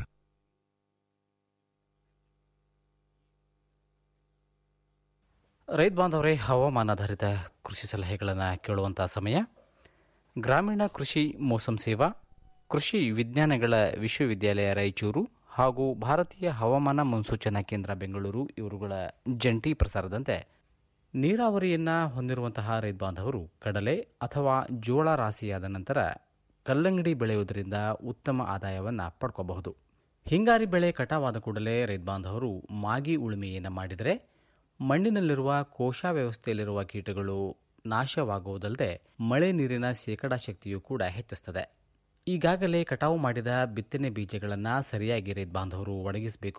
ರೈತ ಬಾಂಧವರೇ ಹವಾಮಾನಾಧಾರಿತ ಕೃಷಿ ಸಲಹೆಗಳನ್ನು ಕೇಳುವಂಥ ಸಮಯ ಗ್ರಾಮೀಣ ಕೃಷಿ ಮೋಸಂ ಸೇವಾ ಕೃಷಿ ವಿಜ್ಞಾನಗಳ ವಿಶ್ವವಿದ್ಯಾಲಯ ರಾಯಚೂರು ಹಾಗೂ ಭಾರತೀಯ ಹವಾಮಾನ ಮುನ್ಸೂಚನಾ ಕೇಂದ್ರ ಬೆಂಗಳೂರು ಇವರುಗಳ ಜಂಟಿ ಪ್ರಸಾರದಂತೆ ನೀರಾವರಿಯನ್ನು ಹೊಂದಿರುವಂತಹ ರೈತ ಬಾಂಧವರು ಕಡಲೆ ಅಥವಾ ಜೋಳ ರಾಶಿಯಾದ ನಂತರ ಕಲ್ಲಂಗಡಿ ಬೆಳೆಯುವುದರಿಂದ ಉತ್ತಮ ಆದಾಯವನ್ನು ಪಡ್ಕೋಬಹುದು ಹಿಂಗಾರಿ ಬೆಳೆ ಕಟಾವಾದ ಕೂಡಲೇ ರೈತ ಬಾಂಧವರು ಮಾಗಿ ಉಳುಮೆಯನ್ನು ಮಾಡಿದರೆ ಮಣ್ಣಿನಲ್ಲಿರುವ ಕೋಶ ವ್ಯವಸ್ಥೆಯಲ್ಲಿರುವ ಕೀಟಗಳು ನಾಶವಾಗುವುದಲ್ಲದೆ ಮಳೆ ನೀರಿನ ಶೇಕಡಾ ಶಕ್ತಿಯೂ ಕೂಡ ಹೆಚ್ಚಿಸ್ತದೆ ಈಗಾಗಲೇ ಕಟಾವು ಮಾಡಿದ ಬಿತ್ತನೆ ಬೀಜಗಳನ್ನು ಸರಿಯಾಗಿ ರೈತ ಬಾಂಧವರು ಒಣಗಿಸಬೇಕು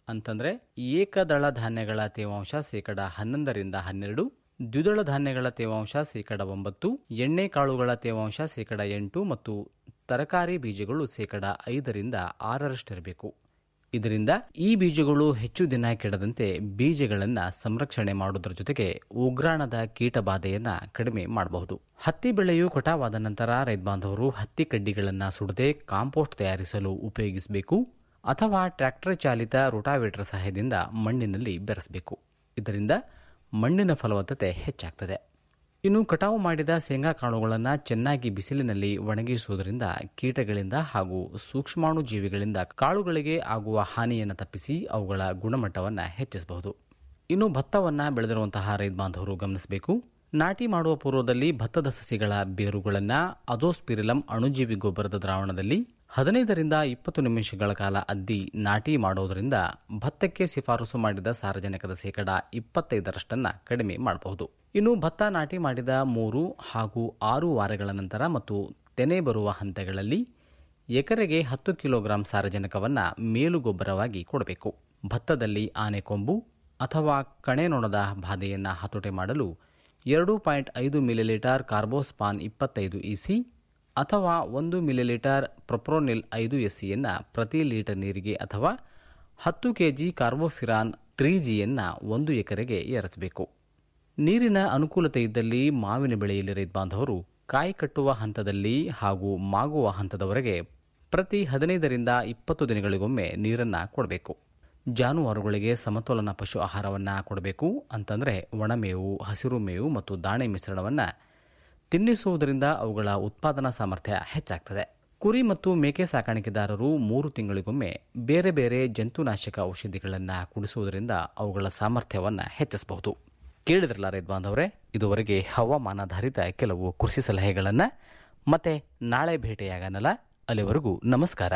ಅಂತಂದ್ರೆ ಏಕದಳ ಧಾನ್ಯಗಳ ತೇವಾಂಶ ಶೇಕಡ ಹನ್ನೊಂದರಿಂದ ಹನ್ನೆರಡು ದ್ವಿದಳ ಧಾನ್ಯಗಳ ತೇವಾಂಶ ಶೇಕಡ ಒಂಬತ್ತು ಎಣ್ಣೆ ಕಾಳುಗಳ ತೇವಾಂಶ ಶೇಕಡ ಎಂಟು ಮತ್ತು ತರಕಾರಿ ಬೀಜಗಳು ಶೇಕಡ ಐದರಿಂದ ಆರರಷ್ಟಿರಬೇಕು ಇದರಿಂದ ಈ ಬೀಜಗಳು ಹೆಚ್ಚು ದಿನ ಕೆಡದಂತೆ ಬೀಜಗಳನ್ನ ಸಂರಕ್ಷಣೆ ಮಾಡುವುದರ ಜೊತೆಗೆ ಉಗ್ರಾಣದ ಕೀಟ ಬಾಧೆಯನ್ನ ಕಡಿಮೆ ಮಾಡಬಹುದು ಹತ್ತಿ ಬೆಳೆಯು ಕಟಾವಾದ ನಂತರ ರೈತ ಬಾಂಧವರು ಹತ್ತಿ ಕಡ್ಡಿಗಳನ್ನ ಸುಡದೆ ಕಾಂಪೋಸ್ಟ್ ತಯಾರಿಸಲು ಉಪಯೋಗಿಸಬೇಕು ಅಥವಾ ಟ್ರ್ಯಾಕ್ಟರ್ ಚಾಲಿತ ರೋಟಾವೇಟರ್ ಸಹಾಯದಿಂದ ಮಣ್ಣಿನಲ್ಲಿ ಬೆರೆಸಬೇಕು ಇದರಿಂದ ಮಣ್ಣಿನ ಫಲವತ್ತತೆ ಹೆಚ್ಚಾಗ್ತದೆ ಇನ್ನು ಕಟಾವು ಮಾಡಿದ ಶೇಂಗಾ ಕಾಳುಗಳನ್ನು ಚೆನ್ನಾಗಿ ಬಿಸಿಲಿನಲ್ಲಿ ಒಣಗಿಸುವುದರಿಂದ ಕೀಟಗಳಿಂದ ಹಾಗೂ ಸೂಕ್ಷ್ಮಾಣು ಜೀವಿಗಳಿಂದ ಕಾಳುಗಳಿಗೆ ಆಗುವ ಹಾನಿಯನ್ನು ತಪ್ಪಿಸಿ ಅವುಗಳ ಗುಣಮಟ್ಟವನ್ನು ಹೆಚ್ಚಿಸಬಹುದು ಇನ್ನು ಭತ್ತವನ್ನು ಬೆಳೆದಿರುವಂತಹ ರೈತ ಬಾಂಧವರು ಗಮನಿಸಬೇಕು ನಾಟಿ ಮಾಡುವ ಪೂರ್ವದಲ್ಲಿ ಭತ್ತದ ಸಸಿಗಳ ಬೇರುಗಳನ್ನು ಅದೋಸ್ಪಿರಿಲಂ ಅಣುಜೀವಿ ಗೊಬ್ಬರದ ದ್ರಾವಣದಲ್ಲಿ ಹದಿನೈದರಿಂದ ಇಪ್ಪತ್ತು ನಿಮಿಷಗಳ ಕಾಲ ಅದ್ದಿ ನಾಟಿ ಮಾಡುವುದರಿಂದ ಭತ್ತಕ್ಕೆ ಶಿಫಾರಸು ಮಾಡಿದ ಸಾರಜನಕದ ಶೇಕಡ ಇಪ್ಪತ್ತೈದರಷ್ಟನ್ನ ಕಡಿಮೆ ಮಾಡಬಹುದು ಇನ್ನು ಭತ್ತ ನಾಟಿ ಮಾಡಿದ ಮೂರು ಹಾಗೂ ಆರು ವಾರಗಳ ನಂತರ ಮತ್ತು ತೆನೆ ಬರುವ ಹಂತಗಳಲ್ಲಿ ಎಕರೆಗೆ ಹತ್ತು ಕಿಲೋಗ್ರಾಂ ಸಾರಜನಕವನ್ನು ಮೇಲುಗೊಬ್ಬರವಾಗಿ ಕೊಡಬೇಕು ಭತ್ತದಲ್ಲಿ ಆನೆಕೊಂಬು ಅಥವಾ ಕಣೆನೊಣದ ಬಾಧೆಯನ್ನು ಹತೋಟಿ ಮಾಡಲು ಎರಡು ಪಾಯಿಂಟ್ ಐದು ಮಿಲಿಲೀಟರ್ ಕಾರ್ಬೋಸ್ಪಾನ್ ಇಪ್ಪತ್ತೈದು ಇಸಿ ಅಥವಾ ಒಂದು ಮಿಲಿಲೀಟರ್ ಪ್ರೊಪ್ರೋನಿಲ್ ಐದು ಎಸ್ಸಿಯನ್ನು ಪ್ರತಿ ಲೀಟರ್ ನೀರಿಗೆ ಅಥವಾ ಹತ್ತು ಕೆಜಿ ಕಾರ್ಬೋಫಿರಾನ್ ತ್ರೀ ಜಿಯನ್ನು ಒಂದು ಎಕರೆಗೆ ಏರಿಸಬೇಕು ನೀರಿನ ಅನುಕೂಲತೆ ಇದ್ದಲ್ಲಿ ಮಾವಿನ ಬೆಳೆಯಲ್ಲಿ ರೈತ ಬಾಂಧವರು ಕಾಯಿ ಕಟ್ಟುವ ಹಂತದಲ್ಲಿ ಹಾಗೂ ಮಾಗುವ ಹಂತದವರೆಗೆ ಪ್ರತಿ ಹದಿನೈದರಿಂದ ಇಪ್ಪತ್ತು ದಿನಗಳಿಗೊಮ್ಮೆ ನೀರನ್ನು ಕೊಡಬೇಕು ಜಾನುವಾರುಗಳಿಗೆ ಸಮತೋಲನ ಪಶು ಆಹಾರವನ್ನು ಕೊಡಬೇಕು ಅಂತಂದರೆ ಒಣಮೇವು ಹಸಿರು ಮೇವು ಮತ್ತು ದಾಣೆ ಮಿಶ್ರಣವನ್ನು ತಿನ್ನಿಸುವುದರಿಂದ ಅವುಗಳ ಉತ್ಪಾದನಾ ಸಾಮರ್ಥ್ಯ ಹೆಚ್ಚಾಗ್ತದೆ ಕುರಿ ಮತ್ತು ಮೇಕೆ ಸಾಕಾಣಿಕೆದಾರರು ಮೂರು ತಿಂಗಳಿಗೊಮ್ಮೆ ಬೇರೆ ಬೇರೆ ಜಂತುನಾಶಕ ಔಷಧಿಗಳನ್ನು ಕುಡಿಸುವುದರಿಂದ ಅವುಗಳ ಸಾಮರ್ಥ್ಯವನ್ನು ಹೆಚ್ಚಿಸಬಹುದು ಕೇಳಿದ್ರಲ್ಲ ರೈತ ಬಾಂಧವರೇ ಇದುವರೆಗೆ ಹವಾಮಾನಾಧಾರಿತ ಕೆಲವು ಕೃಷಿ ಸಲಹೆಗಳನ್ನು ಮತ್ತೆ ನಾಳೆ ಭೇಟಿಯಾಗನಲ್ಲ ಅಲ್ಲಿವರೆಗೂ ನಮಸ್ಕಾರ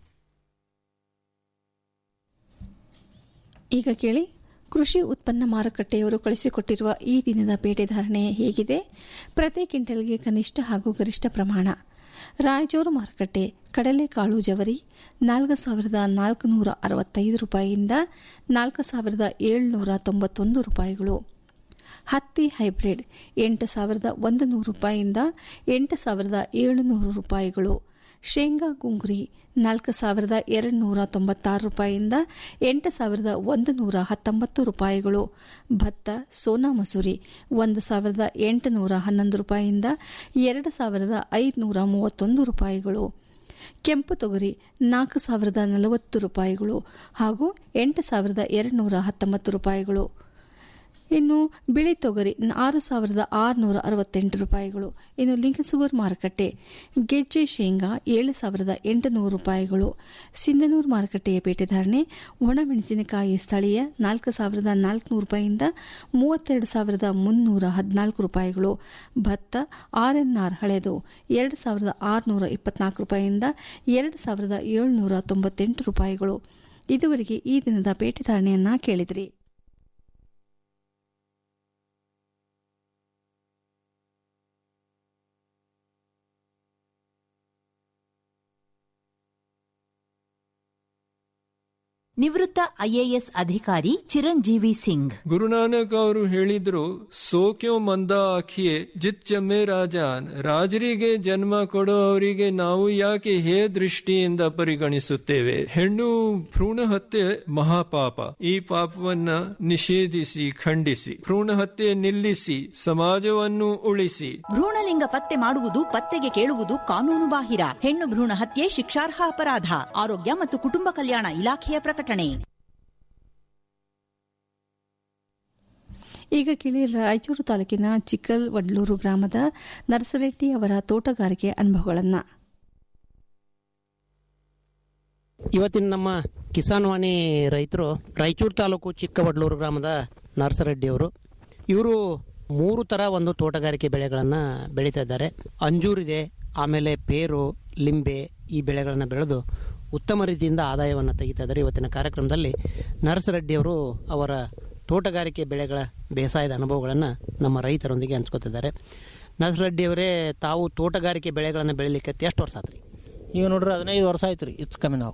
ಈಗ ಕೇಳಿ ಕೃಷಿ ಉತ್ಪನ್ನ ಮಾರುಕಟ್ಟೆಯವರು ಕಳಿಸಿಕೊಟ್ಟಿರುವ ಈ ದಿನದ ಬೇಟೆ ಧಾರಣೆ ಹೇಗಿದೆ ಪ್ರತಿ ಕ್ವಿಂಟಲ್ಗೆ ಕನಿಷ್ಠ ಹಾಗೂ ಗರಿಷ್ಠ ಪ್ರಮಾಣ ರಾಯಚೂರು ಮಾರುಕಟ್ಟೆ ಕಡಲೆಕಾಳು ಜವರಿ ನಾಲ್ಕು ಸಾವಿರದ ನಾಲ್ಕುನೂರ ಅರವತ್ತೈದು ರೂಪಾಯಿಯಿಂದ ನಾಲ್ಕು ಸಾವಿರದ ಏಳುನೂರ ತೊಂಬತ್ತೊಂದು ರೂಪಾಯಿಗಳು ಹತ್ತಿ ಹೈಬ್ರಿಡ್ ಎಂಟು ಸಾವಿರದ ಒಂದು ನೂರು ರೂಪಾಯಿಯಿಂದ ಎಂಟು ಸಾವಿರದ ಏಳುನೂರು ರೂಪಾಯಿಗಳು ಶೇಂಗಾ ಗುಂಗುರಿ ನಾಲ್ಕು ಸಾವಿರದ ಎರಡು ನೂರ ತೊಂಬತ್ತಾರು ರೂಪಾಯಿಯಿಂದ ಎಂಟು ಸಾವಿರದ ಒಂದು ನೂರ ಹತ್ತೊಂಬತ್ತು ರೂಪಾಯಿಗಳು ಭತ್ತ ಸೋನಾ ಮಸೂರಿ ಒಂದು ಸಾವಿರದ ಎಂಟುನೂರ ಹನ್ನೊಂದು ರೂಪಾಯಿಯಿಂದ ಎರಡು ಸಾವಿರದ ಐದುನೂರ ಮೂವತ್ತೊಂದು ರೂಪಾಯಿಗಳು ಕೆಂಪು ತೊಗರಿ ನಾಲ್ಕು ಸಾವಿರದ ನಲವತ್ತು ರೂಪಾಯಿಗಳು ಹಾಗೂ ಎಂಟು ಸಾವಿರದ ಎರಡು ನೂರ ಹತ್ತೊಂಬತ್ತು ರೂಪಾಯಿಗಳು ಇನ್ನು ಬಿಳಿ ತೊಗರಿ ಆರು ಸಾವಿರದ ಆರುನೂರ ಅರವತ್ತೆಂಟು ರೂಪಾಯಿಗಳು ಇನ್ನು ಲಿಂಗಸೂರು ಮಾರುಕಟ್ಟೆ ಗೆಜ್ಜೆ ಶೇಂಗಾ ಏಳು ಸಾವಿರದ ಎಂಟುನೂರು ರೂಪಾಯಿಗಳು ಸಿಂಧನೂರು ಮಾರುಕಟ್ಟೆಯ ಪೇಟೆ ಧಾರಣೆ ಒಣಮೆಣಸಿನಕಾಯಿ ಸ್ಥಳೀಯ ನಾಲ್ಕು ಸಾವಿರದ ನಾಲ್ಕುನೂರು ರೂಪಾಯಿಯಿಂದ ಮೂವತ್ತೆರಡು ಸಾವಿರದ ಮುನ್ನೂರ ಹದಿನಾಲ್ಕು ರೂಪಾಯಿಗಳು ಭತ್ತ ಆರ್ಎನ್ಆರ್ ಹಳೆದು ಎರಡು ಸಾವಿರದ ಆರುನೂರ ಇಪ್ಪತ್ನಾಲ್ಕು ರೂಪಾಯಿಯಿಂದ ಎರಡು ಸಾವಿರದ ಏಳುನೂರ ತೊಂಬತ್ತೆಂಟು ರೂಪಾಯಿಗಳು ಇದುವರೆಗೆ ಈ ದಿನದ ಪೇಟೆ ಧಾರಣೆಯನ್ನ ಕೇಳಿದ್ರಿ ನಿವೃತ್ತ ಐಎಎಸ್ ಅಧಿಕಾರಿ ಚಿರಂಜೀವಿ ಸಿಂಗ್ ಗುರುನಾನಕ್ ಅವರು ಹೇಳಿದ್ರು ಸೋಕ್ಯೋ ಮಂದ ಆಖಿಯೇ ಜಿತ್ ಜಮ್ಮೆ ರಾಜಾನ್ ರಾಜರಿಗೆ ಜನ್ಮ ಕೊಡೋ ಅವರಿಗೆ ನಾವು ಯಾಕೆ ಹೇ ದೃಷ್ಟಿಯಿಂದ ಪರಿಗಣಿಸುತ್ತೇವೆ ಹೆಣ್ಣು ಭ್ರೂಣ ಹತ್ಯೆ ಮಹಾಪಾಪ ಈ ಪಾಪವನ್ನ ನಿಷೇಧಿಸಿ ಖಂಡಿಸಿ ಭ್ರೂಣ ಹತ್ಯೆ ನಿಲ್ಲಿಸಿ ಸಮಾಜವನ್ನು ಉಳಿಸಿ ಭ್ರೂಣಲಿಂಗ ಪತ್ತೆ ಮಾಡುವುದು ಪತ್ತೆಗೆ ಕೇಳುವುದು ಕಾನೂನು ಬಾಹಿರ ಹೆಣ್ಣು ಭ್ರೂಣ ಹತ್ಯೆ ಶಿಕ್ಷಾರ್ಹ ಅಪರಾಧ ಆರೋಗ್ಯ ಮತ್ತು ಕುಟುಂಬ ಕಲ್ಯಾಣ ಇಲಾಖೆಯ ಪ್ರಕಟಣೆ ಈಗ ಕೇಳಿ ರಾಯಚೂರು ತಾಲೂಕಿನ ಚಿಕ್ಕಲ್ ವಡ್ಲೂರು ಗ್ರಾಮದ ನರಸರೆಡ್ಡಿ ಅವರ ತೋಟಗಾರಿಕೆ ಅನುಭವಗಳನ್ನು ಇವತ್ತಿನ ನಮ್ಮ ಕಿಸಾನ್ ವಾಣಿ ರೈತರು ರಾಯಚೂರು ತಾಲೂಕು ಚಿಕ್ಕವಡ್ಲೂರು ಗ್ರಾಮದ ನರಸರೆಡ್ಡಿಯವರು ಇವರು ಮೂರು ಥರ ಒಂದು ತೋಟಗಾರಿಕೆ ಬೆಳೆಗಳನ್ನು ಬೆಳೀತಾ ಇದ್ದಾರೆ ಅಂಜೂರಿದೆ ಆಮೇಲೆ ಪೇರು ಲಿಂಬೆ ಈ ಬೆಳೆಗಳನ್ನು ಬೆಳೆದು ಉತ್ತಮ ರೀತಿಯಿಂದ ಆದಾಯವನ್ನು ತೆಗಿತಾ ಇದ್ದಾರೆ ಇವತ್ತಿನ ಕಾರ್ಯಕ್ರಮದಲ್ಲಿ ನರಸರೆಡ್ಡಿಯವರು ಅವರ ತೋಟಗಾರಿಕೆ ಬೆಳೆಗಳ ಬೇಸಾಯದ ಅನುಭವಗಳನ್ನು ನಮ್ಮ ರೈತರೊಂದಿಗೆ ಹಂಚ್ಕೊತಿದ್ದಾರೆ ನರಸರೆಡ್ಡಿಯವರೇ ತಾವು ತೋಟಗಾರಿಕೆ ಬೆಳೆಗಳನ್ನು ಬೆಳಿಲಿಕ್ಕೆ ಎಷ್ಟು ವರ್ಷ ಆತ್ರಿ ಈಗ ನೋಡ್ರಿ ಹದಿನೈದು ವರ್ಷ ಆಯ್ತು ರೀ ಹೆಚ್ಚು ಕಮ್ಮಿ ನಾವು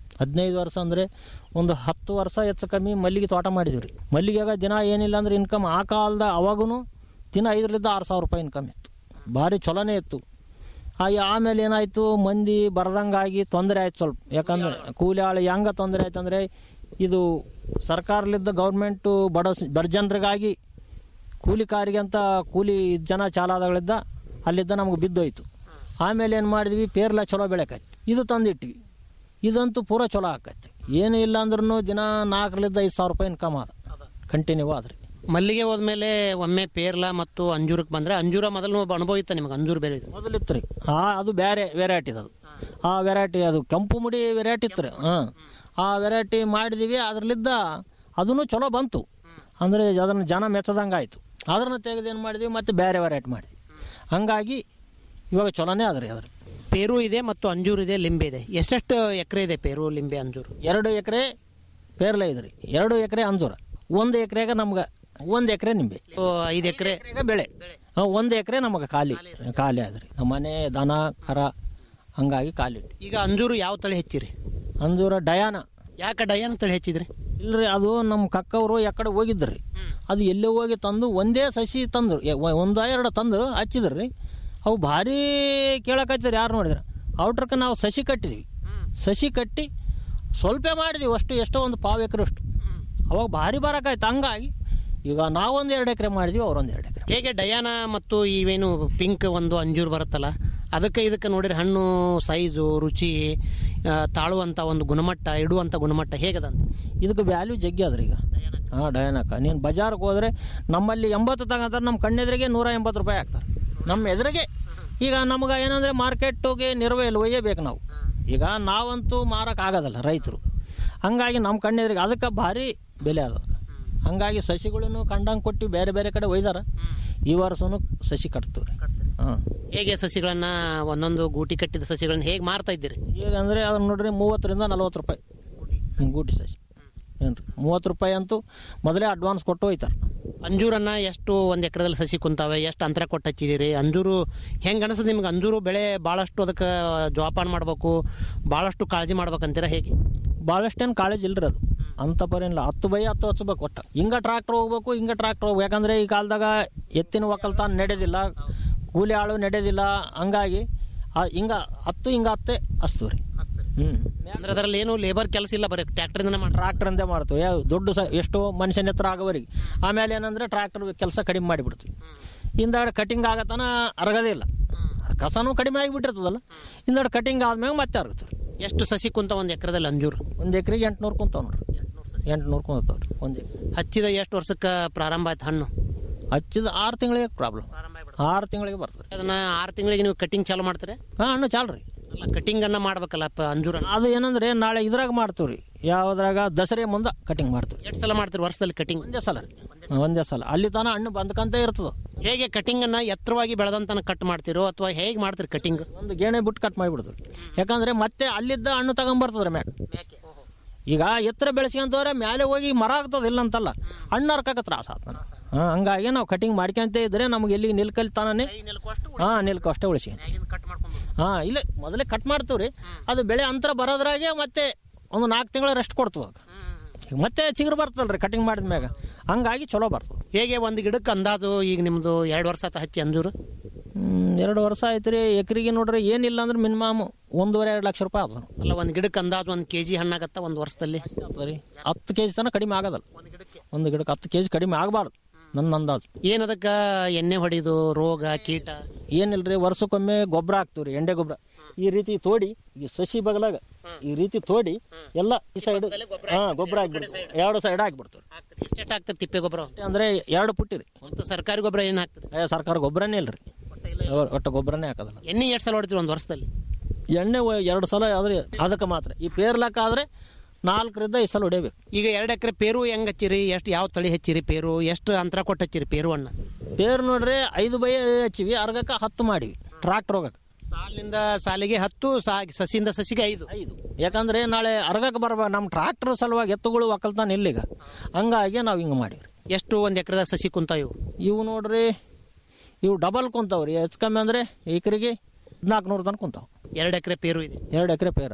ಹದಿನೈದು ವರ್ಷ ಅಂದರೆ ಒಂದು ಹತ್ತು ವರ್ಷ ಹೆಚ್ಚು ಕಮ್ಮಿ ಮಲ್ಲಿಗೆ ತೋಟ ಮಾಡಿದ್ವಿ ರೀ ಮಲ್ಲಿಗೆಗ ದಿನ ಏನಿಲ್ಲ ಅಂದ್ರೆ ಇನ್ಕಮ್ ಆ ಕಾಲದ ಅವಾಗೂ ದಿನ ಐದರಿಂದ ಆರು ಸಾವಿರ ರೂಪಾಯಿ ಇನ್ಕಮ್ ಇತ್ತು ಭಾರಿ ಚಲೋನೇ ಇತ್ತು ಹಾಗೆ ಆಮೇಲೆ ಏನಾಯಿತು ಮಂದಿ ಬರ್ದಂಗಾಗಿ ತೊಂದರೆ ಆಯ್ತು ಸ್ವಲ್ಪ ಯಾಕಂದ್ರೆ ಕೂಲಿ ಆಳು ಹೆಂಗೆ ತೊಂದರೆ ಆಯ್ತು ಅಂದರೆ ಇದು ಸರ್ಕಾರಲಿದ್ದ ಗೌರ್ಮೆಂಟು ಬಡ ಬಡ ಜನರಿಗಾಗಿ ಕೂಲಿಕಾರಿಗೆ ಅಂತ ಕೂಲಿ ಜನ ಚಾಲಾದಗಳಿದ್ದ ಅಲ್ಲಿದ್ದ ನಮ್ಗೆ ಬಿದ್ದೋಯ್ತು ಆಮೇಲೆ ಏನು ಮಾಡಿದ್ವಿ ಪೇರ್ಲ ಚಲೋ ಬೆಳೆಕೈತಿ ಇದು ತಂದಿಟ್ವಿ ಇದಂತೂ ಪೂರ ಚಲೋ ಆಕೈತಿ ಏನೂ ಇಲ್ಲ ಅಂದ್ರೂ ದಿನ ನಾಲ್ಕರಿಂದ ಐದು ಸಾವಿರ ರೂಪಾಯಿ ಇನ್ಕಮ್ ಆದ ಕಂಟಿನ್ಯೂ ಆದ್ರಿ ಮಲ್ಲಿಗೆ ಹೋದ್ಮೇಲೆ ಒಮ್ಮೆ ಪೇರ್ಲ ಮತ್ತು ಅಂಜೂರಕ್ಕೆ ಬಂದ್ರೆ ಅಂಜೂರ ಮೊದಲು ಅನುಭವ ಇತ್ತ ನಿಮಗೆ ಅಂಜೂರ ಬೆಳೆ ಮೊದಲಿತ್ತು ರೀ ಆ ಅದು ಬೇರೆ ವೆರೈಟಿ ಅದು ಆ ವೆರೈಟಿ ಅದು ಕೆಂಪು ಮುಡಿ ವೆರೈಟಿ ಇತ್ತು ರೀ ಹಾಂ ಆ ವೆರೈಟಿ ಮಾಡಿದೀವಿ ಅದ್ರಲ್ಲಿದ್ದ ಅದನ್ನು ಚಲೋ ಬಂತು ಅಂದರೆ ಅದನ್ನು ಜನ ಮೆಚ್ಚದಂಗೆ ಆಯಿತು ಅದನ್ನು ತೆಗೆದು ಏನು ಮಾಡಿದ್ವಿ ಮತ್ತೆ ಬೇರೆ ವೆರೈಟಿ ಮಾಡಿದ್ವಿ ಹಂಗಾಗಿ ಇವಾಗ ಚಲೋನೇ ಅದ ರೀ ಅದ್ರ ಪೇರು ಇದೆ ಮತ್ತು ಅಂಜೂರು ಇದೆ ಲಿಂಬೆ ಇದೆ ಎಷ್ಟೆಷ್ಟು ಎಕರೆ ಇದೆ ಪೇರು ಲಿಂಬೆ ಅಂಜೂರು ಎರಡು ಎಕರೆ ಪೇರ್ಲೆ ಇದ್ರಿ ಎರಡು ಎಕರೆ ಅಂಜೂರ ಒಂದು ಎಕರೆಗೆ ನಮ್ಗೆ ಒಂದು ಎಕರೆ ನಿಂಬೆ ಐದು ಎಕರೆ ಬೆಳೆ ಹಾ, ಒಂದು ಎಕರೆ ನಮಗೆ ಖಾಲಿ ಖಾಲಿ ಆದ್ರಿ ನಮ್ಮ ಮನೆ ದನ ಕರ ಹಂಗಾಗಿ ಖಾಲಿ ಇಟ್ಟು ಈಗ ಅಂಜೂರು ಯಾವ ತಳಿ ಹೆಚ್ಚಿರಿ ಅಂಜೂರ ಡಯಾನ ಯಾಕೆ ಡಯಾನ ತಳಿ ಹೆಚ್ಚಿದ್ರಿ ಇಲ್ರಿ ಅದು ನಮ್ಮ ಕಕ್ಕವರು ಎಕಡೆ ಹೋಗಿದ್ರಿ ಅದು ಎಲ್ಲೇ ಹೋಗಿ ತಂದು ಒಂದೇ ಸಸಿ ತಂದ್ರು ಎ- ಒ- ಒಂದ ಎರಡು ತಂದ್ರು ಹಚ್ಚಿದ್ರಿ ಅವು ಭಾರಿ ಕೇಳಕತ್ತಿದ್ರು ಯಾರು ನೋಡಿದ್ರೆ ಔಟ್ರಕ್ಕೆ ನಾವು ಸಸಿ ಕಟ್ಟಿದ್ವಿ ಸಸಿ ಕಟ್ಟಿ ಸ್ವಲ್ಪ ಮಾಡಿದ್ವಿ ಅಷ್ಟು ಎಷ್ಟೋ ಒಂದು ಪಾವು ಎಕರೆ ಅಷ್ಟು ಅವಾಗ ಭಾರಿ ಬರಕಾಯ್ತು ಹಂಗಾಗಿ ಈಗ ನಾವೊಂದು ಎರಡು ಎಕರೆ ಮಾಡಿದ್ವಿ ಅವ್ರೊಂದು ಎರಡು ಎಕರೆ ಹೇಗೆ ಡಯಾನ ಮತ್ತು ಇವೇನು ಪಿಂಕ್ ಒಂದು ಅಂಜೂರು ಬರುತ್ತಲ್ಲ ಅದಕ್ಕೆ ಇದಕ್ಕೆ ನೋಡಿದ್ರೆ ಹಣ್ಣು ಸೈಜು ರುಚಿ ಆ, ತಾಳುವಂಥ ಒಂದು ಗುಣಮಟ್ಟ ಇಡುವಂಥ ಗುಣಮಟ್ಟ ಹೇಗದಂತ ಇದಕ್ಕೆ ವ್ಯಾಲ್ಯೂ ಜಗ್ಗಿ ಅದ್ರಿ ಈಗ ಹಾಂ ಡಯನಕ್ಕ ನೀನು ಬಜಾರ್ಗೆ ಹೋದ್ರೆ ನಮ್ಮಲ್ಲಿ ಎಂಬತ್ತು ತಗೊಂತಾರೆ ನಮ್ಮ ಕಣ್ಣೆದ್ರಿಗೆ ನೂರ ಎಂಬತ್ತು ರೂಪಾಯಿ ಹಾಕ್ತಾರೆ ನಮ್ಮ ಎದುರಿಗೆ ಈಗ ನಮ್ಗೆ ಏನಂದ್ರೆ ಮಾರ್ಕೆಟ್ಗೆ ನಿರ್ವಹ ಇಲ್ಲ ಒಯ್ಯಬೇಕು ನಾವು ಈಗ ನಾವಂತೂ ಮಾರಕ್ಕೆ ಆಗೋದಲ್ಲ ರೈತರು ಹಂಗಾಗಿ ನಮ್ಮ ಕಣ್ಣೆದ್ರಿಗೆ ಅದಕ್ಕೆ ಭಾರಿ ಬೆಲೆ ಅದ ಹಂಗಾಗಿ ಸಸಿಗಳನ್ನು ಕಂಡಂಗೆ ಕೊಟ್ಟು ಬೇರೆ ಬೇರೆ ಕಡೆ ಒಯ್ದಾರ ಈ ವರ್ಷನೂ ಸಸಿ ಕಟ್ತೀವಿ ಹಾಂ ಹೇಗೆ ಸಸಿಗಳನ್ನ ಒಂದೊಂದು ಗೂಟಿ ಕಟ್ಟಿದ ಸಸಿಗಳನ್ನ ಹೇಗೆ ಮಾರ್ತಾ ಇದ್ದೀರಿ ಈಗ ಅಂದರೆ ಅದನ್ನ ನೋಡ್ರಿ ಮೂವತ್ತರಿಂದ ನಲ್ವತ್ತು ರೂಪಾಯಿ ಹ್ಮ್, ಗೂಟಿ ಸಸಿ ಏನ್ರಿ ಮೂವತ್ತು ರೂಪಾಯಿ ಅಂತೂ ಮೊದಲೇ ಅಡ್ವಾನ್ಸ್ ಕೊಟ್ಟು ಹೋಯ್ತಾರೆ ಅಂಜೂರನ್ನ ಎಷ್ಟು ಒಂದು ಎಕರೆದಲ್ಲಿ ಸಸಿ ಕುಂತಾವೆ ಎಷ್ಟು ಅಂತರ ಕೊಟ್ಟು ಹಚ್ಚಿದ್ದೀರಿ ಅಂಜೂರು ಹೆಂಗೆ ಅನಿಸ್ತದೆ ನಿಮ್ಗೆ ಅಂಜೂರು ಬೆಳೆ ಭಾಳಷ್ಟು ಅದಕ್ಕೆ ಜೋಪಾನ ಮಾಡಬೇಕು ಭಾಳಷ್ಟು ಕಾಳಜಿ ಮಾಡ್ಬೇಕಂತೀರ ಹೇಗೆ ಭಾಳಷ್ಟೇನು ಕಾಲೇಜ್ ಇಲ್ರಿ ಅದು ಅಂತ ಪರೇನಿಲ್ಲ ಹತ್ತು ಬೈ ಹತ್ತು ಹಚ್ಬೇಕು ಒಟ್ಟು ಹಿಂಗ ಟ್ರಾಕ್ಟರ್ ಹೋಗ್ಬೇಕು ಹಿಂಗ ಟ್ರಾಕ್ಟರ್ ಹೋಗ್ಬೇಕು ಯಾಕಂದ್ರೆ ಈ ಕಾಲದಾಗ ಎತ್ತಿನ ಒಕ್ಕಲ್ತಾನ ನಡೆದಿಲ್ಲ ಕೂಲಿ ಆಳು ನಡೆದಿಲ್ಲ ಹಂಗಾಗಿ ಆ ಹಿಂಗ ಹತ್ತು ಹಿಂಗ ಹತ್ತೆ ಹಚ್ತೀವಿ ರೀ ಹ್ಞೂ ಅಂದ್ರೆ ಅದರಲ್ಲಿ ಏನು ಲೇಬರ್ ಕೆಲಸ ಇಲ್ಲ ಬರೀ ಟ್ರ್ಯಾಕ್ಟರ್ದಿಂದ ಮಾಡಿ ಟ್ರಾಕ್ಟರ್ಂದೇ ಮಾಡ್ತೀವಿ ಯಾವ ದೊಡ್ಡ ಸ ಎಷ್ಟೋ ಮನುಷ್ಯನ ಹತ್ರ ಆಗೋವರೆಗೆ ಆಮೇಲೆ ಏನಂದ್ರೆ ಟ್ರಾಕ್ಟರ್ ಕೆಲಸ ಕಡಿಮೆ ಮಾಡಿಬಿಡ್ತೀವಿ ಹಿಂದಾಡ ಕಟಿಂಗ್ ಆಗತನ ಅರಗದೇ ಇಲ್ಲ ಕಸನೂ ಕಡಿಮೆ ಆಗಿಬಿಟ್ಟಿರ್ತದಲ್ಲ ಹಿಂದಾಡ ಕಟಿಂಗ್ ಆದ್ಮೇಲೆ ಮತ್ತೆ ಅರಗ್ತೀವಿ ಎಷ್ಟು ಸಸಿ ಕುಂತ ಒಂದು ಎಕರೆದಲ್ಲಿ ಅಂಜೂರು ಒಂದು ಎಕರೆಗೆ ಎಂಟ್ನೂರು ಕುಂತಾವ್ ನೋಡ್ರಿ ಎಂಟ್ನೂರು ಕುಂತಾವ್ ರೀ ಒಂದು ಹಚ್ಚಿದ ಎಷ್ಟು ವರ್ಷಕ್ಕೆ ಪ್ರಾರಂಭ ಆಯ್ತು ಹಣ್ಣು ಹಚ್ಚಿದ ಆರು ತಿಂಗಳಿಗೆ ಪ್ರಾಬ್ಲಮ್ ಆರು ತಿಂಗಳಿಗೆ ಬರ್ತದೆ ಅದನ್ನ ಆರು ತಿಂಗಳಿಗೆ ನೀವು ಕಟಿಂಗ್ ಚಾಲು ಮಾಡ್ತಾರೆ ಹಾಂ ಹಣ್ಣು ಚಾಲ್ರಿ ಅಲ್ಲ ಕಟಿಂಗ್ ಅನ್ನ ಮಾಡ್ಬೇಕಲ್ಲ ಪ- ಅಂಜೂರ ಅದು ಏನಂದ್ರೆ ನಾಳೆ ಇದ್ರಾಗ ಮಾಡ್ತೀವಿ ರೀ ಯಾವ್ದ್ರಾಗ ದಸರೆ ಮುಂದೆ ಕಟಿಂಗ್ ಮಾಡ್ತೀವಿ ಎಷ್ಟು ಸಲ ಮಾಡ್ತೀರಿ ವರ್ಷದಲ್ಲಿ ಕಟಿಂಗ್ ಒಂದೇ ಸಲ ರೀ ಒಂದೇ ಸಲ ಅಲ್ಲಿ ತನ ಹಣ್ಣು ಬಂದ್ಕಂತ ಇರ್ತದ ಹೇಗೆ ಕಟಿಂಗ್ ಅನ್ನ ಎತ್ತರವಾಗಿ ಬೆಳೆದಂತನ ಕಟ್ ಮಾಡ್ತಿರೋ ಅಥವಾ ಹೇಗೆ ಮಾಡ್ತೀರಿ ಕಟಿಂಗ್ ಒಂದು ಗೇಣೆ ಬಿಟ್ಟು ಕಟ್ ಮಾಡಿಬಿಡ್ತೀವಿ ಯಾಕಂದ್ರೆ ಮತ್ತೆ ಅಲ್ಲಿದ್ದ ಹಣ್ಣು ತಗೊಂಬರ್ತದ್ರಿ ಮ್ಯಾಗ ಈಗ ಎತ್ತರ ಬೆಳೆಸ್ಕೊಂತವ್ರೆ ಮೇಲೆ ಹೋಗಿ ಮರ ಆಗ್ತದ ಇಲ್ಲ ಅಂತಲ್ಲ ಹಣ್ಣು ಹರ್ಕಕ್ಕೆ ತ್ರಾಸ ಆತ ಹಾಂ ಹಂಗಾಗಿ ನಾವು ಕಟಿಂಗ್ ಮಾಡ್ಕೊಂತ ಇದ್ರೆ ನಮ್ಗೆ ಎಲ್ಲಿ ನಿಲ್ಕಲ್ ತಾನೇ ಹಾಂ ನಿಲ್ಕೊ ಅಷ್ಟೇ ಉಳಿಸ್ಕೊಂತ ಹಾಂ ಇಲ್ಲ ಮೊದಲೇ ಕಟ್ ಮಾಡ್ತೀವಿ ರೀ ಅದು ಬೆಳೆ ಅಂತರ ಬರೋದ್ರಾಗೆ ಮತ್ತೆ ಒಂದು ನಾಲ್ಕು ತಿಂಗಳ ರೆಸ್ಟ್ ಕೊಡ್ತೀವಿ ಅದಕ್ಕೆ ಈಗ ಮತ್ತೆ ಚಿಗುರು ಬರ್ತದಲ್ರಿ ಕಟಿಂಗ್ ಮಾಡಿದ ಮ್ಯಾಗ ಹಂಗಾಗಿ ಚಲೋ ಬರ್ತದೆ ಹೇಗೆ ಒಂದು ಗಿಡಕ್ಕೆ ಅಂದಾಜು ಈಗ ನಿಮ್ದು ಎರಡು ವರ್ಷ ಆತ ಹಚ್ಚಿ ಅಂಜೂರು ಹ್ಮ್, ಎರಡು ವರ್ಷ ಆಯ್ತು ರೀ ಎಕರೆಗೆ ನೋಡ್ರಿ ಏನಿಲ್ಲ ಅಂದ್ರೆ ಮಿನಿಮಮ್ ಒಂದೂವರೆ ಎರಡು ಲಕ್ಷ ರೂಪಾಯಿ ಅದ ಅಲ್ಲ ಒಂದು ಗಿಡಕ್ಕೆ ಅಂದಾಜು ಒಂದು ಕೆಜಿ ಹಣ್ಣಾಗತ್ತ ಒಂದು ವರ್ಷದಲ್ಲಿ ರೀ ಹತ್ತು ಕೆ ಜಿ ತನಕ ಕಡಿಮೆ ಆಗೋದಲ್ಲ ಒಂದು ಗಿಡಕ್ಕೆ ಹತ್ತು ಕೆ ಜಿ ಕಡಿಮೆ ಆಗಬಾರ್ದು ನನ್ನ ಅಂದಾಜು ಏನದಕ್ಕ ಎಣ್ಣೆ ಹೊಡಿದು ರೋಗ ಕೀಟ ಏನಿಲ್ರಿ ವರ್ಷಕ್ಕೊಮ್ಮೆ ಗೊಬ್ಬರ ಹಾಕ್ತೀವಿ ರೀ ಎಂಡೆ ಗೊಬ್ಬರ ಈ ರೀತಿ ತೋಡಿ ಈ ಸಸಿ ಬಗಲಾಗ ಈ ರೀತಿ ತೋಡಿ ಎಲ್ಲ ಈ ಸೈಡ್ ಹಾ ಗೊಬ್ಬರ ಹಾಕ್ಬಿಡ್ತೀವಿ ಎರಡು ಸೈಡ್ ಹಾಕ್ಬಿಡ್ತೀವಿ ಎಷ್ಟೆಷ್ಟು ಆಗ್ತದೆ ತಿಪ್ಪೆ ಗೊಬ್ಬರ ಅಂದ್ರೆ ಎರಡು ಪುಟ್ಟಿ ರೀ ಮತ್ತು ಸರ್ಕಾರಿ ಗೊಬ್ಬರ ಏನು ಹಾಕ್ತದೆ ಏ, ಸರ್ಕಾರ ಗೊಬ್ಬರನೇ ಇಲ್ರಿ ಒಟ್ಟು ಗೊಬ್ಬರನೇ ಹಾಕೋದಲ್ಲ ಎಣ್ಣೆ ಎಷ್ಟು ಸಲ ಹೊಡಿತೀವಿ ಒಂದು ವರ್ಷದಲ್ಲಿ ಎಣ್ಣೆ ಒ- ಎರಡು ಸಲ ಆದ್ರೆ ಅದಕ್ಕೆ ಮಾತ್ರ ಈ ಪೇರ್ಲಕ್ಕ ಆದ್ರೆ ನಾಲ್ಕರಿಂದ ಐದು ಸಲ ಹೊಡಿಬೇಕು ಈಗ ಎರಡು ಎಕರೆ ಪೇರು ಹೆಂಗ್ ಹಚ್ಚಿರಿ ಎಷ್ಟು ಯಾವ ತಳಿ ಹಚ್ಚಿರಿ ಪೇರು ಎಷ್ಟು ಅಂತರ ಕೊಟ್ಟು ಹಚ್ಚಿರಿ ಪೇರು ಹಣ್ಣು ಪೇರ್ ನೋಡ್ರಿ ಐದು ಬೈ ಹಚ್ಚಿವಿ ಅರ್ಗಕ್ಕ ಹತ್ತು ಮಾಡಿವಿ ಟ್ರಾಕ್ಟರ್ ಹೋಗಕ್ಕೆ ಸಾಲಿನಿಂದ ಸಾಲಿಗೆ ಹತ್ತು ಸಾ ಸಸಿಯಿಂದ ಸಸಿಗೆ ಐದು ಐದು ಯಾಕಂದ್ರೆ ನಾಳೆ ಅರ್ಗಕ್ಕೆ ಬರಬ ನಮ್ಮ ಟ್ರಾಕ್ಟರ್ ಸಲುವಾಗಿ ಎತ್ತುಗಳು ಒಕ್ಕಲ್ತಾನ ಇಲ್ಲಿಗ ಹಂಗಾಗಿ ನಾವು ಹಿಂಗೆ ಮಾಡಿವ್ರಿ ಎಷ್ಟು ಒಂದು ಎಕರೆದ ಸಸಿ ಕುಂತ ಇವು ಇವು ನೋಡ್ರಿ ಇವು ಡಬಲ್ ಕುಂತಾವ್ರಿ ಹೆಚ್ಚು ಕಮ್ಮಿ ಅಂದ್ರೆ ಎಕರೆಗೆ ಹದಿನಾಲ್ಕು ನೂರು ತನಕ ಕುಂತಾವ್ ಎರಡು ಎಕರೆ ಪೇರು ಇದೆ ಎರಡು ಎಕರೆ ಪೇರ್ ಅದ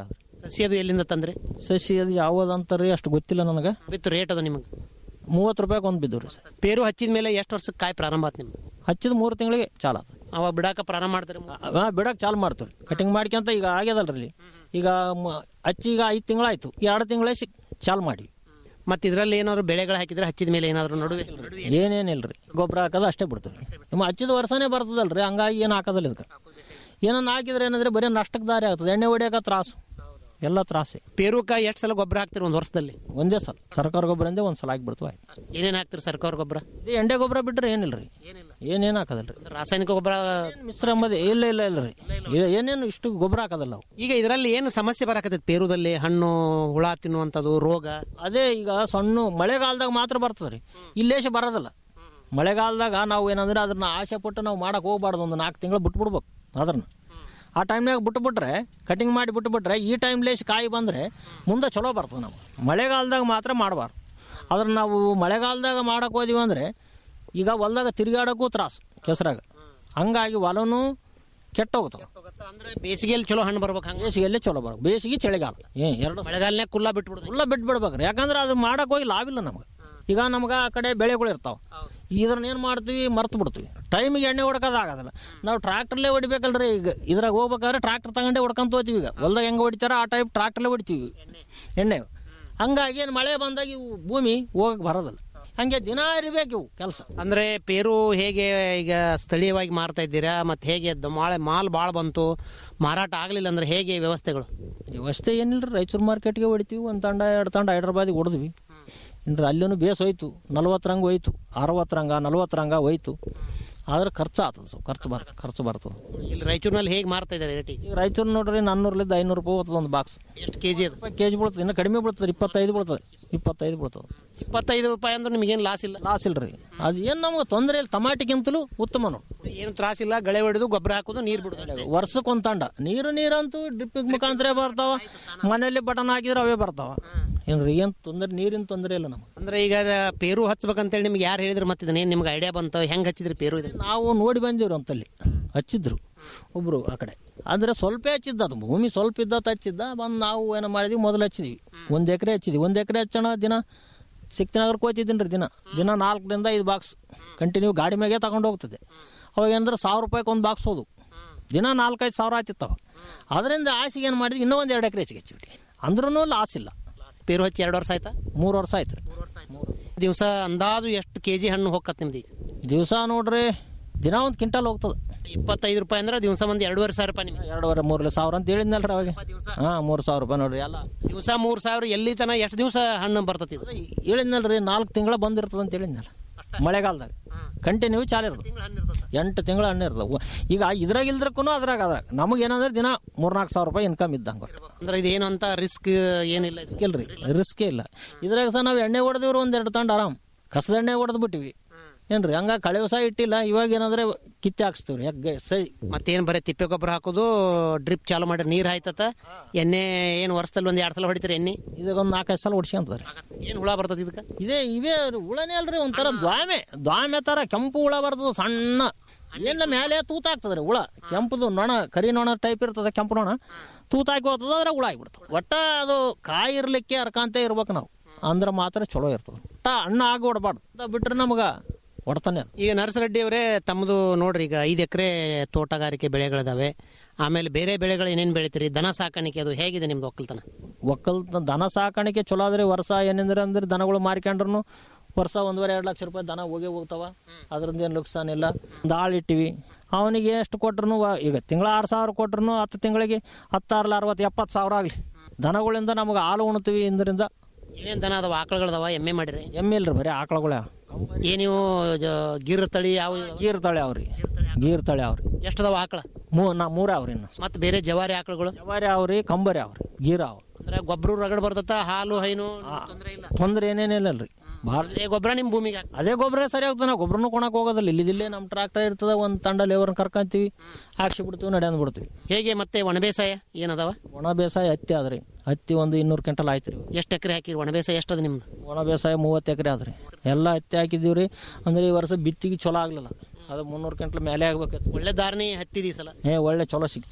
ಸಸಿ ಅದು ಎಲ್ಲಿಂದ ತಂದ್ರಿ ಸಸಿ ಅದು ಯಾವ್ದಂತಾರ್ರಿ ಅಷ್ಟು ಗೊತ್ತಿಲ್ಲ ನನಗೆ ಬಿತ್ತು ರೇಟ್ ಅದು ನಿಮಗೆ ಮೂವತ್ತು ರೂಪಾಯಿಗೆ ಒಂದು ಬಿದ್ದು ರೀ ಸರ್ ಪೇರು ಹಚ್ಚಿದ ಮೇಲೆ ಎಷ್ಟು ವರ್ಷಕ್ಕೆ ಕಾಯಿ ಪ್ರಾರಂಭ ಆಯ್ತು ನಿಮ್ದು ಹಚ್ಚಿದ ಮೂರು ತಿಂಗಳಿಗೆ ಚಾಲು ಆತ ಅವಾಗ ಬಿಡಾಕ ಪ್ರಾರಂಭ ಮಾಡ್ತಾರೆ ಹಾಂ ಬಿಡಕ್ಕೆ ಚಾಲು ಮಾಡ್ತೀವಿ ರೀ ಕಟಿಂಗ್ ಮಾಡ್ಕೊಂತ ಈಗ ಆಗ್ಯದಲ್ರಿ ಇಲ್ಲಿ ಈಗ ಮ- ಹಚ್ಚಿ ಈಗ ಐದು ತಿಂಗಳಾಯ್ತು ಎರಡು ತಿಂಗಳೇ ಸಿ ಚಾಲು ಮಾಡಿ ಮತ್ತೆ ಇದರಲ್ಲಿ ಏನಾದ್ರು ಬೆಳೆಗಳು ಹಾಕಿದ್ರೆ ಹಚ್ಚಿದ ಮೇಲೆ ಏನಾದ್ರು ನಡುವೆ ಏನೇನಿಲ್ರಿ ಗೊಬ್ಬರ ಹಾಕೋದು ಅಷ್ಟೇ ಬಿಡ್ತೀವಿ ರೀ ನಿಮ್ಮ ಹಚ್ಚಿದ ವರ್ಷನೇ ಬರ್ತದಲ್ರಿ ಹಂಗಾಗಿ ಏನು ಹಾಕೋದಿಲ್ಲ ಇದಕ್ಕೆ ಏನನ್ನ ಹಾಕಿದ್ರೆ ಏನಂದ್ರೆ ಬರೀ ನಷ್ಟಕ್ಕೆ ದಾರಿ ಆಗ್ತದೆ ಎಣ್ಣೆ ಹೊಡಿಯೋಕೆ ತ್ರಾಸು ಎಲ್ಲ ತ್ರಾಸೆ ಪೇರುಕ ಎಷ್ಟು ಸಲ ಗೊಬ್ಬರ ಹಾಕ್ತಿರಿ ಒಂದು ವರ್ಷದಲ್ಲಿ ಒಂದೇ ಸಲ ಸರ್ಕಾರ ಗೊಬ್ಬರದಿಂದ ಒಂದು ಸಲ ಹಾಕ್ಬಿಡ್ತು ಆಯ್ತು ಏನೇನು ಹಾಕ್ತಿರಿ ಸರ್ಕಾರ ಗೊಬ್ಬರ ಇದು ಎಂಡೆ ಗೊಬ್ಬರ ಬಿಟ್ರೆ ಏನಿಲ್ಲ ರೀ ಏನೇನು ಹಾಕೋದಿಲ್ಲ ರೀ ರಾಸಾಯನಿಕ ಗೊಬ್ಬರ ಮಿಶ್ರ ಎಂಬುದು ಇಲ್ಲ ಇಲ್ಲ ಇಲ್ಲ ರೀ ಇಲ್ಲ, ಏನೇನು ಇಷ್ಟು ಗೊಬ್ಬರ ಹಾಕೋದಿಲ್ಲ ಅವು ಈಗ ಇದರಲ್ಲಿ ಏನು ಸಮಸ್ಯೆ ಬರಾಕತ್ತೈತಿ ಪೇರುದಲ್ಲಿ ಹಣ್ಣು ಹುಳ ತಿನ್ನುವಂಥದ್ದು ರೋಗ ಅದೇ ಈಗ ಸಣ್ಣ ಮಳೆಗಾಲದಾಗ ಮಾತ್ರ ಬರ್ತದೆ ರೀ ಇಲ್ಲೇಶ ಬರೋದಿಲ್ಲ ಮಳೆಗಾಲದಾಗ ನಾವು ಏನಂದ್ರೆ ಅದನ್ನ ಆಸೆ ಪಟ್ಟು ನಾವು ಮಾಡಕ್ಕೆ ಹೋಗ್ಬಾರ್ದು ಒಂದು ನಾಲ್ಕು ತಿಂಗಳು ಬಿಟ್ಬಿಡ್ಬೇಕು ಅದನ್ನ ಆ ಟೈಮ್ನಾಗ ಬಿಟ್ಬಿಟ್ರೆ ಕಟಿಂಗ್ ಮಾಡಿ ಬಿಟ್ಬಿಟ್ರೆ ಈ ಟೈಮ್ಲೇಶ್ ಕಾಯಿ ಬಂದರೆ ಮುಂದೆ ಚಲೋ ಬರ್ತದೆ ನಾವು ಮಳೆಗಾಲದಾಗ ಮಾತ್ರ ಮಾಡಬಾರ್ದು ಅದನ್ನ ನಾವು ಮಳೆಗಾಲದಾಗ ಮಾಡಕ್ಕೆ ಹೋದಿವಿ ಅಂದರೆ ಈಗ ಹೊಲ್ದಾಗ ತಿರುಗಾಡೋಕ್ಕೂ ತ್ರಾಸು ಕೆಸರಾಗ ಹಂಗಾಗಿ ಹೊಲನೂ ಕೆಟ್ಟೋಗ್ತದೆ ಬೇಸಿಗೆಯಲ್ಲಿ ಚಲೋ ಹಣ್ಣು ಬರ್ಬೇಕು ಹಂಗೆ ಬೇಸಿಗೆಯಲ್ಲೇ ಚಲೋ ಬರ್ಬೇಕು ಬೇಸಿಗೆ ಚಳಿಗಾಲ ಏ ಎರಡು ಮಳೆಗಾಲನ್ಯಾಗ ಕುಲ್ಲ ಬಿಟ್ಬಿಡುದು ಕುಲ್ಲ ಬಿಟ್ಟು ಬಿಡ್ಬೇಕ್ರಿ ಯಾಕಂದ್ರೆ ಅದು ಮಾಡಕ್ಕೆ ಹೋಗಿ ಲಾಭ ಇಲ್ಲ ನಮ್ಗೆ ಈಗ ನಮ್ಗೆ ಆ ಕಡೆ ಬೆಳೆಗಳು ಇರ್ತಾವೆ ಇದ್ರನ್ನ ಏನು ಮಾಡ್ತೀವಿ ಮರ್ತು ಬಿಡ್ತೀವಿ ಟೈಮಿಗೆ ಎಣ್ಣೆ ಹೊಡ್ಕೋದು ಆಗೋದಿಲ್ಲ ನಾವು ಟ್ರಾಕ್ಟರ್ಲೇ ಹೊಡಿಬೇಕಲ್ರಿ ಈಗ ಇದ್ರಾಗ ಹೋಗ್ಬೇಕಾದ್ರೆ ಟ್ರಾಕ್ಟರ್ ತಗೊಂಡೇ ಹೊಡ್ಕೊಂತ ಹೋಗ್ತೀವಿ ಈಗ ಹೊಲ್ದಾಗ ಹೆಂಗೆ ಹೊಡಿತಾರ ಆ ಟೈಪ್ ಟ್ರಾಕ್ಟರ್ಲೇ ಹೊಡಿತೀವಿ ಎಣ್ಣೆ ಹಂಗಾಗಿ ಏನು ಮಳೆ ಬಂದಾಗ ಇವು ಭೂಮಿ ಹೋಗಕ್ಕೆ ಬರೋದಿಲ್ಲ ಹಂಗೆ ದಿನ ಇರ್ಬೇಕು ಇವು ಕೆಲಸ ಅಂದ್ರೆ ಪೇರು ಹೇಗೆ ಈಗ ಸ್ಥಳೀಯವಾಗಿ ಮಾರ್ತಾ ಇದ್ದೀರಾ ಮತ್ತೆ ಹೇಗೆ ದ- ಮಾಳೆ ಮಾಲ್ ಭಾಳ ಬಂತು ಮಾರಾಟ ಆಗಲಿಲ್ಲ ಅಂದ್ರೆ ಹೇಗೆ ವ್ಯವಸ್ಥೆಗಳು ವ್ಯವಸ್ಥೆ ಏನಿಲ್ಲ ರಾಯಚೂರು ಮಾರ್ಕೆಟ್ಗೆ ಹೊಡಿತೀವಿ ಒಂದು ತಂಡ ಎರಡು ತಂಡ ಹೈದ್ರಾಬಾದಿಗೆ ಹೊಡೆದ್ವಿ ಇನ್ನು ಅಲ್ಲೂ ಬೇಸ್ ಹೋಯ್ತು ನಲ್ವತ್ತು ಹೋಯ್ತು ಅರವತ್ತು ರಂಗ ನಲ್ವತ್ತು ರಂಗ ಹೋಯ್ತು ಆದ್ರೆ ಖರ್ಚು ಆಗ್ತದೆ ಸ್ವಲ್ಪ ಖರ್ಚು ಬರ್ತದೆ ಖರ್ಚು ಬರ್ತದೆ ಇಲ್ಲಿ ರಾಯಚೂರಿನಲ್ಲಿ ಹೇಗೆ ಮಾರ್ತಾ ಇದ್ದಾರೆ ರೇಟಿಗೆ ಈಗ ರಾಯಚೂರು ನೋಡ್ರಿ ನಾನ್ನೂರಲಿಂದ ಐನೂರು ರೂಪಾಯಿ ಹೋಗ್ತದೆ ಒಂದು ಬಾಕ್ಸ್ ಎಷ್ಟು ಕೆ ಜಿ ಅದು ಕೆ ಜಿ ಬೀಳ್ತದೆ ಇನ್ನು ಕಡಿಮೆ ಬೀಳ್ತದೆ ಇಪ್ಪತ್ತೈದು ಬೀಳ್ತದೆ ಇಪ್ಪತ್ತೈದು ಬೀಳ್ತದೆ ಇಪ್ಪತ್ತೈದು ರೂಪಾಯಿ ಅಂದ್ರೆ ನಿಮಗೇನು ಲಾಸ್ ಇಲ್ಲ ಲಾಸ್ ಇಲ್ರಿ ಅದು ಏನು ನಮ್ಗೆ ತೊಂದರೆ ಇಲ್ಲ ಟಮಾಟಿಗಿಂತಲೂ ಉತ್ತಮ ನೋಡಿ ಏನು ತ್ರಾಸಿಲ್ಲ ಗಳೆ ಹೊಡೆದು ಗೊಬ್ಬರ ಹಾಕೋದು ನೀರು ಬಿಡೋದು ಅಷ್ಟೇ. ವರ್ಷಕ್ಕೆ ಒಂದು ತಂಡ ನೀರು ನೀರಂತೂ ಡ್ರಿಪ್ ಮುಖಾಂತರ ಬರ್ತಾವ ಮನೆಯಲ್ಲಿ ಬಟನ್ ಹಾಕಿದ್ರೆ ಅವೇ ಬರ್ತಾವ ಏನ್ರಿ ಏನು ತೊಂದರೆ ನೀರಿನ ತೊಂದರೆ ಇಲ್ಲ ನಮಗೆ ಅಂದ್ರೆ ಈಗ ಅದ ಪೇರು ಹಚ್ಬೇಕಂತೇಳಿ ನಿಮ್ಗೆ ಯಾರು ಹೇಳಿದ್ರು ಮತ್ತೆ ಇದನ್ನೇನು ನಿಮ್ಗೆ ಐಡಿಯಾ ಬಂತು ಹೆಂಗೆ ಹಚ್ಚಿದ್ರಿ ಪೇರು ಇದನ್ನ ನಾವು ನೋಡಿ ಬಂದಿವ್ರಿ ಅಂತಲ್ಲಿ ಹಚ್ಚಿದ್ರು ಒಬ್ರು ಆ ಕಡೆ ಅಂದ್ರೆ ಸ್ವಲ್ಪ ಹಚ್ಚಿದ್ದ ಅದು ಭೂಮಿ ಸ್ವಲ್ಪ ಇದ್ದತ್ ಹಚ್ಚಿದ್ದ ಬಂದು ನಾವು ಏನೋ ಮಾಡಿದ್ವಿ ಮೊದಲು ಹಚ್ಚಿದ್ವಿ ಒಂದು ಎಕರೆ ಹಚ್ಚಿದ್ವಿ ಒಂದು ಎಕರೆ ಹಚ್ಚೋಣ ದಿನ ಸಿಕ್ತಿನಗರ್ಗೆ ಹೋಗ್ತಿದ್ದೀನಿ ರೀ ದಿನ ದಿನ ನಾಲ್ಕರಿಂದ ಐದು ಬಾಕ್ಸ್ ಕಂಟಿನ್ಯೂ ಗಾಡಿ ಮ್ಯಾಗೆ ತಗೊಂಡು ಹೋಗ್ತದೆ ಅವಾಗ ಏನಂದ್ರೆ ಸಾವಿರ ರೂಪಾಯಿಗೆ ಒಂದು ಬಾಕ್ಸ್ ಹೋದು ದಿನ ನಾಲ್ಕೈದು ಸಾವಿರ ಆಯ್ತಿತ್ತವ ಅದರಿಂದ ಆಸೆಗೆ ಏನು ಮಾಡಿದ್ವಿ ಇನ್ನೂ ಒಂದು ಎರಡು ಎಕರೆ ಹೆಚ್ಚಿಗೆ ಹಚ್ಚಿಬಿಟ್ಟು ಅಂದ್ರೂ ಲಾಸ್ ಇಲ್ಲ ಪೇರು ಹಚ್ಚಿ ಎರಡು ವರ್ಷ ಆಯ್ತಾ ಮೂರು ವರ್ಷ ಆಯ್ತು ರೀ ದಿವಸ ಅಂದಾಜು ಎಷ್ಟು ಕೆ ಜಿ ಹಣ್ಣು ಹೋಗತ್ ನಿಮ್ದು ಈಗ ದಿವಸ ನೋಡ್ರಿ ದಿನ ಒಂದು ಕ್ವಿಂಟಲ್ ಹೋಗ್ತದೆ ಇಪ್ಪತ್ತೈದು ರೂಪಾಯಿ ಅಂದ್ರೆ ದಿವಸ ಒಂದು ಎರಡೂವರೆ ಸಾವಿರ ರೂಪಾಯಿ ನಿಮ್ಗೆ ಎರಡೂವರೆ ಮೂರು ಸಾವಿರ ಅಂತ ಹೇಳಿದ್ನಲ್ರಿ ಅವಾಗ ಹಾಂ ಮೂರು ಸಾವಿರ ರೂಪಾಯಿ ನೋಡ್ರಿ ಎಲ್ಲ ದಿವಸ ಮೂರು ಸಾವಿರ ಎಲ್ಲಿ ತನ ಎಷ್ಟು ದಿವಸ ಹಣ್ಣು ಬರ್ತತಿ ಇದು ಹೇಳಿದ್ನಲ್ರಿ ನಾಲ್ಕು ತಿಂಗಳ ಬಂದಿರ್ತದೆ ಅಂತ ಹೇಳಿದ್ನಲ್ಲ ಮಳೆಗಾಲದಾಗ ಕಂಟಿನ್ಯೂ ಚಾಲು ಇರ್ತದೆ ಎಂಟು ತಿಂಗಳ ಹಣ್ಣು ಇರ್ತದೆ ಈಗ ಇದ್ರಾಗ ಇಲ್ದ್ರಕ್ಕೂ ಅದ್ರಾಗ ಅದ್ರಾಗ ನಮಗೆ ಏನಂದ್ರೆ ದಿನ ಮೂರ್ನಾಲ್ಕು ಸಾವಿರ ರೂಪಾಯಿ ಇನ್ಕಮ್ ಇದ್ದಂಗೆ ಅಂದ್ರೆ ಇದೇನು ಅಂತ ರಿಸ್ಕ್ ಏನಿಲ್ಲ ಇದು. ಇಲ್ರಿ ರಿಸ್ಕೇ ಇಲ್ಲ ಇದ್ರಾಗ ಸಹ ನಾವು ಎಣ್ಣೆ ಹೊಡೆದಿವ್ರು ಒಂದೆರಡು ತಂಡ ಆರಾಮ್ ಕಸದ ಎಣ್ಣೆ ಹೊಡೆದು ಬಿಟ್ಟಿವಿ ಏನ್ರಿ ಹಂಗ ಕಳೆ ಸಹ ಇಟ್ಟಿಲ್ಲ ಇವಾಗ ಏನಂದ್ರೆ ಕಿತ್ತೆ ಹಾಕ್ಸ್ತೀವ್ರಿ ಯಾಕೆ ಸೈ ಮತ್ತೇನು ಬರೀ ತಿಪ್ಪೆ ಗೊಬ್ಬರ ಹಾಕೋದು ಡ್ರಿಪ್ ಚಾಲು ಮಾಡಿ ನೀರು ಹಾಯ್ತತ ಎಣ್ಣೆ ಏನು ವರ್ಷದಲ್ಲಿ ಒಂದು ಎರಡು ಸಲ ಹೊಡಿತೀರಿ ಎಣ್ಣೆ ಇದಾಗ ಒಂದು ನಾಲ್ಕೈದು ಸಲ ಹೊಡ್ಸ್ಕೊಂತದ್ರಿ ಏನು ಹುಳ ಬರ್ತದೆ ಇದಕ್ಕೆ ಇದೇ ಇವೇ ಹುಳನೇ ಅಲ್ರಿ ಒಂಥರ ದ್ವಾಮೆ ದ್ವಾಮೆ ತರ ಕೆಂಪು ಹುಳ ಬರ್ತದ ಸಣ್ಣ ಏನ ಮೇಲೆ ತೂತಾಗ್ತದ್ರಿ ಹುಳ ಕೆಂಪುದು ನೊಣ ಕರಿ ನೊಣ ಟೈಪ್ ಇರ್ತದೆ ಕೆಂಪು ನೊಣ ತೂತಾಕಿ ಹೋಗ್ತದ ಅದ್ರ ಹುಳ ಆಗಿಬಿಡ್ತದೆ ಒಟ್ಟ ಅದು ಕಾಯಿ ಇರ್ಲಿಕ್ಕೆ ಅರ್ಕಂತ ಇರ್ಬೇಕು ನಾವು ಅಂದ್ರೆ ಮಾತ್ರ ಚಲೋ ಇರ್ತದೆ ಒಟ್ಟ ಹಣ್ಣ ಆಗಿ ಹೊಡ್ಬಾರ್ದು ಅಂತ ಬಿಟ್ರೆ ನಮ್ಗೆ ಹೊಡ್ತಾನೆ ಅದು ಈಗ ನರಸರೆಡ್ಡಿ ಅವರೇ ತಮ್ಮದು ನೋಡ್ರಿ ಈಗ ಐದು ಎಕರೆ ತೋಟಗಾರಿಕೆ ಬೆಳೆಗಳಿದಾವೆ ಆಮೇಲೆ ಬೇರೆ ಬೆಳೆಗಳು ಏನೇನು ಬೆಳಿತೀರಿ ದನ ಸಾಕಾಣಿಕೆ ಅದು ಹೇಗಿದೆ ನಿಮ್ದು ಒಕ್ಕಲ್ತನ ಒಕ್ಕಲ್ತ ದನ ಸಾಕಾಣಿಕೆ ಚಲೋ ಆದ್ರೆ ವರ್ಷ ಏನಂದ್ರೆ ಅಂದ್ರೆ ದನಗಳು ಮಾರ್ಕೊಂಡ್ರು ವರ್ಷ ಒಂದೂವರೆ ಎರಡು ಲಕ್ಷ ರೂಪಾಯಿ ದನ ಹೋಗೇ ಹೋಗ್ತಾವ ಅದ್ರಿಂದ ಏನು ನುಕ್ಸಾನ್ ಇಲ್ಲ ಒಂದು ಆಳು ಇಟ್ಟಿವಿ ಅವನಿಗೆ ಎಷ್ಟು ಕೊಟ್ರು ಈಗ ತಿಂಗಳ ಆರು ಸಾವಿರ ಕೊಟ್ರು ಹತ್ತು ತಿಂಗಳಿಗೆ ಹತ್ತಾರಲ್ಲ ಅರವತ್ತು ಎಪ್ಪತ್ತು ಸಾವಿರ ಆಗಲಿ ದನಗಳಿಂದ ನಮಗೆ ಹಾಲು ಉಣ್ತೀವಿ ಇದರಿಂದ ಏನೇನು ದನ ಅದಾವ ಆಕಳುಗಳದಾವ ಎಮ್ಮೆ ಮಾಡಿರಿ ಎಮ್ಮೆ ಇಲ್ರಿ ಬರೀ ಆಕಳುಗಳ ಏ ನೀವು ಜ- ಗಿರ್ ತಳಿ ಯಾವ ಗೀರ್ ತಳಿ ಅವ್ರಿ ಗೀರ್ ತಳಿ ಅವ್ರಿ ಎಷ್ಟದಾವ ಆಕಳ ಮೂ ನಾ ಮೂರ ಅವ್ರಿ ಇನ್ನು ಮತ್ತೆ ಬೇರೆ ಜವಾರಿ ಆಕಳುಗಳು ಜವಾರಿ ಅವ್ರಿ ಕಂಬರಿ ಅವ್ರಿ ಗೀರ ಅವ ಅಂದ್ರೆ ಗೊಬ್ಬರ ರಗಡ್ ಬರ್ತತ ಹಾಲು ಹೈನು ತೊಂದ್ರೆ ಇಲ್ಲ ತೊಂದ್ರೆ ಏನೇನಿಲ್ಲ ರೀ ಭಾಳ ಅದೇ ಗೊಬ್ಬರ ನಿಮ್ಮ ಭೂಮಿಗೆ ಹಾಕ್ತಾರೆ. ಅದೇ ಗೊಬ್ಬರ ಸರಿ ಆಗ್ತದೆ ನಾವು ಗೊಬ್ಬರನು ಕೊಣಕ್ ಹೋಗೋದಿಲ್ಲ ಇಲ್ಲಿದಿಲ್ಲೇ ನಮ್ಮ ಟ್ರಾಕ್ಟರ್ ಇರ್ತದೆ ಒಂದು ತಂಡ ಲೇಬರ್ನ ಕರ್ಕೊಂತೀವಿ ಹಾಕ್ಸಿ ಬಿಡ್ತೀವಿ ನಡೆಯಂದ್ ಬಿಡ್ತೀವಿ ಹೇಗೆ ಮತ್ತೆ ಒಣಬೇಸಾಯ ಏನದಾವ ಒಣ ಬೇಸಾಯ ಹತ್ತಿ ಆದ್ರಿ ಹತ್ತಿ ಒಂದು ಇನ್ನೂರು ಕ್ವಿಂಟಲ್ ಆಯ್ತು ರೀ ಎಷ್ಟು ಎಕರೆ ಹಾಕಿರಿ ಒಣಬೇಸಾಯ ಎಷ್ಟದ ನಿಮ್ದು ಒಣ ಬೇಸಾಯ ಮೂವತ್ತು ಎಕರೆ ಆದ್ರಿ ಎಲ್ಲ ಹತ್ತಿ ಹಾಕಿದ್ದೀವಿ ರೀ ಅಂದ್ರೆ ಈ ವರ್ಷ ಬಿತ್ತಿಗೆ ಚಲೋ ಆಗ್ಲಿಲ್ಲ ಅದು ಮುನ್ನೂರು ಕ್ವಿಂಟಲ್ ಮೇಲೆ ಆಗ್ಬೇಕಿತ್ತು ಒಳ್ಳೆ ಧಾರಣೆ ಹತ್ತಿದಿ ಈ ಸಲ ಏ ಒಳ್ಳೆ ಚಲೋ ಸಿಕ್ತಿರಿ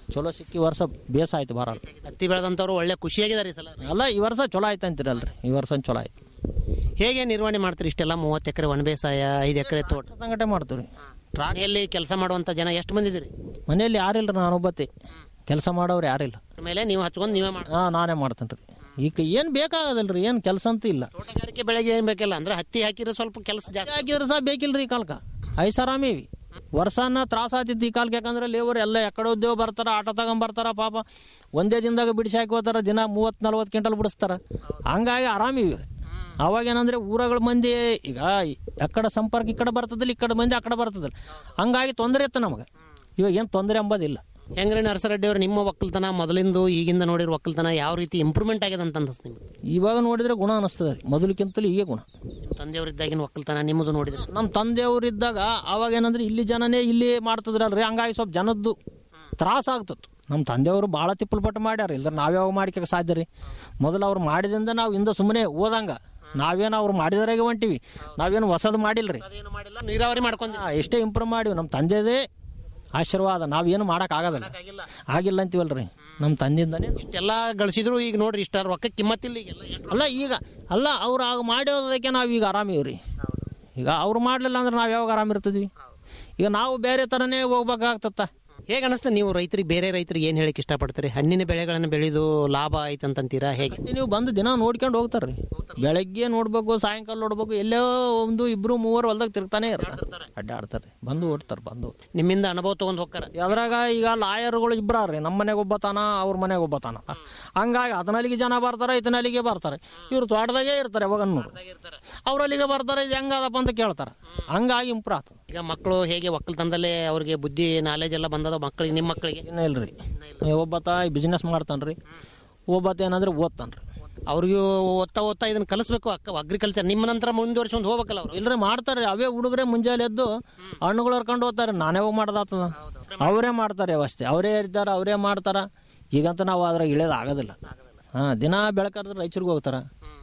ಚಲೋ ಸಿಕ್ಕಿ ವರ್ಷ ಬೇಸ ಆಯ್ತು ಬರಲ್ಲ ಹತ್ತಿ ಬೆಳೆದಂಥವ್ರು ಒಳ್ಳೆ ಖುಷಿಯಾಗಿದ್ದಾರೆ ಈ ಸಲ ಅಲ್ಲ ಈ ವರ್ಷ ಚಲೋ ಆಯ್ತು ಅಂತೀರಲ್ರಿ ಈ ವರ್ಷ ಚಲೋ ಆಯ್ತು ಹೇಗೆ ನಿರ್ವಹಣೆ ಮಾಡ್ತೀರಿ ಇಷ್ಟೆಲ್ಲ ಮೂವತ್ತು ಎಕರೆ ಒಣ ಬೇಸಾಯ ಐದು ಎಕರೆ ತೋಟ ಸಂಗಟೆ ಮಾಡ್ತೀವಿ ರಾಣಿಯಲ್ಲಿ ಕೆಲಸ ಮಾಡುವಂಥ ಜನ ಎಷ್ಟು ಮಂದಿ ಇದ್ದೀರಿ ಮನೆಯಲ್ಲಿ ಯಾರಿಲ್ಲ ನಾನೊಬ್ಬತ್ತೆ ಕೆಲಸ ಮಾಡೋರು ಯಾರಿಲ್ಲ ಮೇಲೆ ನೀವು ಹಚ್ಕೊಂಡು ನೀವೇ ಮಾಡಿ ಹಾಂ ನಾನೇ ಮಾಡ್ತೇನೆ ರೀ ಈಗ ಏನು ಬೇಕಾಗದಲ್ರಿ ಏನು ಕೆಲಸ ಅಂತೂ ಇಲ್ಲ ತೋಟಗಾರಿಕೆ ಬೆಳೆಗೆ ಏನು ಬೇಕಲ್ಲ ಅಂದ್ರೆ ಹತ್ತಿ ಹಾಕಿದ್ರೆ ಸ್ವಲ್ಪ ಕೆಲಸ ಜಾಸ್ತಿ ಹಾಕಿದ್ರೆ ಸಹ ಬೇಕಿಲ್ರಿ ಈ ಕಾಲಕ್ಕ ಐಷಾರಾಮಿವಿ ವರ್ಷನ ತ್ರಾಸ ಆತಿತ್ತು ಈ ಕಾಲಕ್ಕೆ ಯಾಕಂದ್ರೆ ಲೇಬರ್ ಎಲ್ಲ ಎಕಡೆ ಉದ್ಯೋಗ ಬರ್ತಾರ ಆಟೋ ತಗೊಂಬರ್ತಾರ ಪಾಪ ಒಂದೇ ದಿನದಾಗ ಬಿಡಿಸಿ ಹಾಕಿ ಹೋಗ್ತಾರ ದಿನ ಮೂವತ್ತು ನಲ್ವತ್ತು ಕ್ವಿಂಟಲ್ ಬಿಡಿಸ್ತಾರ ಹಂಗಾಗಿ ಆರಾಮಿವಿ ಅವಾಗ ಏನಂದ್ರೆ ಊರಗಳ ಮಂದಿ ಈಗ ಎಕಡೆ ಸಂಪರ್ಕ ಈ ಕಡೆ ಬರ್ತದಿಲ್ಲ ಈ ಕಡೆ ಮಂದಿ ಆ ಕಡೆ ಬರ್ತದಿಲ್ಲ ಹಂಗಾಗಿ ತೊಂದರೆ ಇತ್ತು ನಮಗೆ ಇವಾಗ ಏನು ತೊಂದರೆ ಅಂಬೋದಿಲ್ಲ ಹೆಂಗ್ರಿ ನರಸರೆಡ್ಡಿ ಅವ್ರು ನಿಮ್ಮ ಒಕ್ಕಲ್ತನ ಮೊದಲಿಂದು ಈಗಿಂದ ನೋಡಿರೋ ಒಕ್ಕಲ್ತನ ಯಾವ ರೀತಿ ಇಂಪ್ರೂವ್ಮೆಂಟ್ ಆಗಿದೆ ಅಂತ ಅನ್ಸುತ್ತೆ ನಿಮ್ಗೆ ಇವಾಗ ನೋಡಿದ್ರೆ ಗುಣ ಅನಿಸ್ತದೆ ರೀ ಮೊದಲಕ್ಕಿಂತಲೂ ಈಗ ಗುಣ ತಂದೆಯವರಿದ್ದಾಗಿನ ಒಕ್ಕಲ್ತನ ನಿಮ್ಮದು ನೋಡಿದ್ರೆ ನಮ್ಮ ತಂದೆಯವರು ಇದ್ದಾಗ ಅವಾಗ ಏನಂದ್ರೆ ಇಲ್ಲಿ ಜನನೇ ಇಲ್ಲಿ ಮಾಡ್ತಿದ್ರಲ್ರಿ ಹಂಗಾಗಿ ಸ್ವಲ್ಪ ಜನದ್ದು ತ್ರಾಸ ಆಗ್ತಿತ್ತು ನಮ್ಮ ತಂದೆಯವರು ಭಾಳ ತಿಪ್ಪಲ್ಪಟ್ಟು ಮಾಡ್ಯಾರ ಇಲ್ದ್ರೆ ನಾವ್ಯಾವ ಮಾಡ್ಲಿಕ್ಕೆ ಸಾಧ್ಯ ರೀ ಮೊದಲು ಅವ್ರು ಮಾಡಿದಿಂದ ನಾವು ಹಿಂದೆ ಸುಮ್ಮನೆ ಓದಂಗ ನಾವೇನು ಅವ್ರು ಮಾಡಿದ್ರಾಗೆ ಹೊಂಟಿವಿ ನಾವೇನು ಹೊಸದು ಮಾಡಿಲ್ರಿ ನೀರಾವರಿ ಮಾಡ್ಕೊಂಡು ಎಷ್ಟೇ ಇಂಪ್ರೂವ್ ಮಾಡಿವಿ ನಮ್ಮ ತಂದೆದೇ ಆಶೀರ್ವಾದ ನಾವೇನು ಮಾಡಕ್ ಆಗೋದಿಲ್ಲ ಆಗಿಲ್ಲ ಅಂತೀವಲ್ರಿ ನಮ್ಮ ತಂದೆಯಿಂದನೇ ಇಷ್ಟೆಲ್ಲ ಗಳಿಸಿದ್ರು ಈಗ ನೋಡ್ರಿ ಇಷ್ಟ ರೊಕ್ಕ ಕಿಮ್ಮತ್ತಿಲ್ಲ ಈಗೆಲ್ಲ ಅಲ್ಲ ಈಗ ಅಲ್ಲ ಅವ್ರು ಆಗ ಮಾಡೋದಕ್ಕೆ ನಾವು ಈಗ ಆರಾಮಿವ್ರಿ ಈಗ ಅವ್ರು ಮಾಡಲಿಲ್ಲ ಅಂದ್ರೆ ನಾವು ಯಾವಾಗ ಆರಾಮ ಇರ್ತಿದ್ವಿ ಈಗ ನಾವು ಬೇರೆ ಥರನೇ ಹೋಗ್ಬೇಕಾಗ್ತತ್ತ ಹೇಗೆ ಅನಿಸ್ತಾ ನೀವು ರೈತರಿಗೆ ಬೇರೆ ರೈತರಿಗೆ ಏನು ಹೇಳಕ್ಕೆ ಇಷ್ಟಪಡ್ತೀರಿ ಹಣ್ಣಿನ ಬೆಳೆಗಳನ್ನು ಬೆಳೆದು ಲಾಭ ಆಯ್ತಂತೀರಾ ಹೇಗೆ ನೀವು ಬಂದು ದಿನ ನೋಡ್ಕೊಂಡು ಹೋಗ್ತಾರ್ರಿ ಬೆಳಗ್ಗೆ ನೋಡ್ಬೇಕು ಸಾಯಂಕಾಲ ನೋಡ್ಬೇಕು ಎಲ್ಲೋ ಒಂದು ಇಬ್ರು ಮೂವರು ಹೊಲ್ದಾಗ ತಿರ್ತಾನೆ ಇರ್ತಾರೆ ಅಡ್ಡಾಡ್ತಾರೆ ಬಂದು ಓಡ್ತಾರೆ ಬಂದು ನಿಮ್ಮಿಂದ ಅನುಭವ ತಗೊಂಡ್ ಹೋಗ್ತಾರ ಅದ್ರಾಗ ಈಗ ಲಾಯರ್ಗಳು ಇಬ್ಬರಾರ್ರಿ ನಮ್ಮ ಮನೆಗೆ ಒಬ್ಬತಾನ ಅವ್ರ ಮನೆಗೆ ಒಬ್ಬತಾನ ಹಂಗಾಗಿ ಅದನಲ್ಲಿಗೆ ಜನ ಬರ್ತಾರೆ ಇದನಲ್ಲಿಗೆ ಬರ್ತಾರೆ ಇವ್ರು ತೋಟದಾಗೆ ಇರ್ತಾರೆ ಯಾವಾಗ ನೋಡು ಅವ್ರು ಅಲ್ಲಿಗೆ ಬರ್ತಾರೆ ಇದು ಹೆಂಗದಪ್ಪ ಅಂತ ಕೇಳ್ತಾರೆ ಹಂಗಾಗಿ ಇಂಪ್ರೂವ್ ಆಗ್ತದೆ ಈಗ ಮಕ್ಕಳು ಹೇಗೆ ಒಕ್ಕಲ್ತನದಲ್ಲೇ ಅವ್ರಿಗೆ ಬುದ್ಧಿ ನಾಲೆಜ್ ಎಲ್ಲ ಬಂದದ ಮಕ್ಕಳಿಗೆ ನಿಮ್ಮ ಮಕ್ಕಳಿಗೆ ಇನ್ನ ಇಲ್ರಿ ಒಬ್ಬತ ಬಿಸ್ನೆಸ್ ಮಾಡ್ತಾನ್ರಿ ಒಬ್ಬತ ಏನಂದ್ರೆ ಓದ್ತಾನ್ರಿ ಅವ್ರಿಗೂ ಓದ್ತಾ ಓದ್ತಾ ಇದನ್ನ ಕಲಿಸ್ಬೇಕು ಅಕ್ಕ ಅಗ್ರಿಕಲ್ಚರ್ ನಿಮ್ಮ ನಂತರ ಮುಂದುವರ್ಸ್ಕೊಂಡು ಹೋಗ್ಬೇಕಲ್ಲ ಅವ್ರು ಇಲ್ರಿ ಮಾಡ್ತಾರೆ ಅವೇ ಹುಡುಗರೇ ಮುಂಜಾನೆ ಎದ್ದು ಹಣ್ಣುಗಳು ಹರ್ಕೊಂಡು ಹೋಗ್ತಾರೆ ನಾನೇ ಹೋಗಿ ಮಾಡೋದಾಗ್ತದ ಅವರೇ ಮಾಡ್ತಾರೆ ವ್ಯವಸ್ಥೆ ಅವರೇ ಇರ್ತಾರೆ ಅವರೇ ಮಾಡ್ತಾರ ಈಗಂತ ನಾವು ಅದ್ರಾಗ ಇಳಿಯೋದು ಆಗೋದಿಲ್ಲ ಹಾಂ ದಿನ ಬೆಳಕಾದ್ರೆ ರಾಯಚೂರಿಗೆ ಹೋಗ್ತಾರ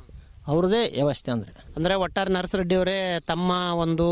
ಅವ್ರದೇ ವ್ಯವಸ್ಥೆ ಅಂದ್ರೆ ಅಂದ್ರೆ ಒಟ್ಟಾರೆ ನರಸರೆಡ್ಡಿ ಅವರೇ ತಮ್ಮ ಒಂದು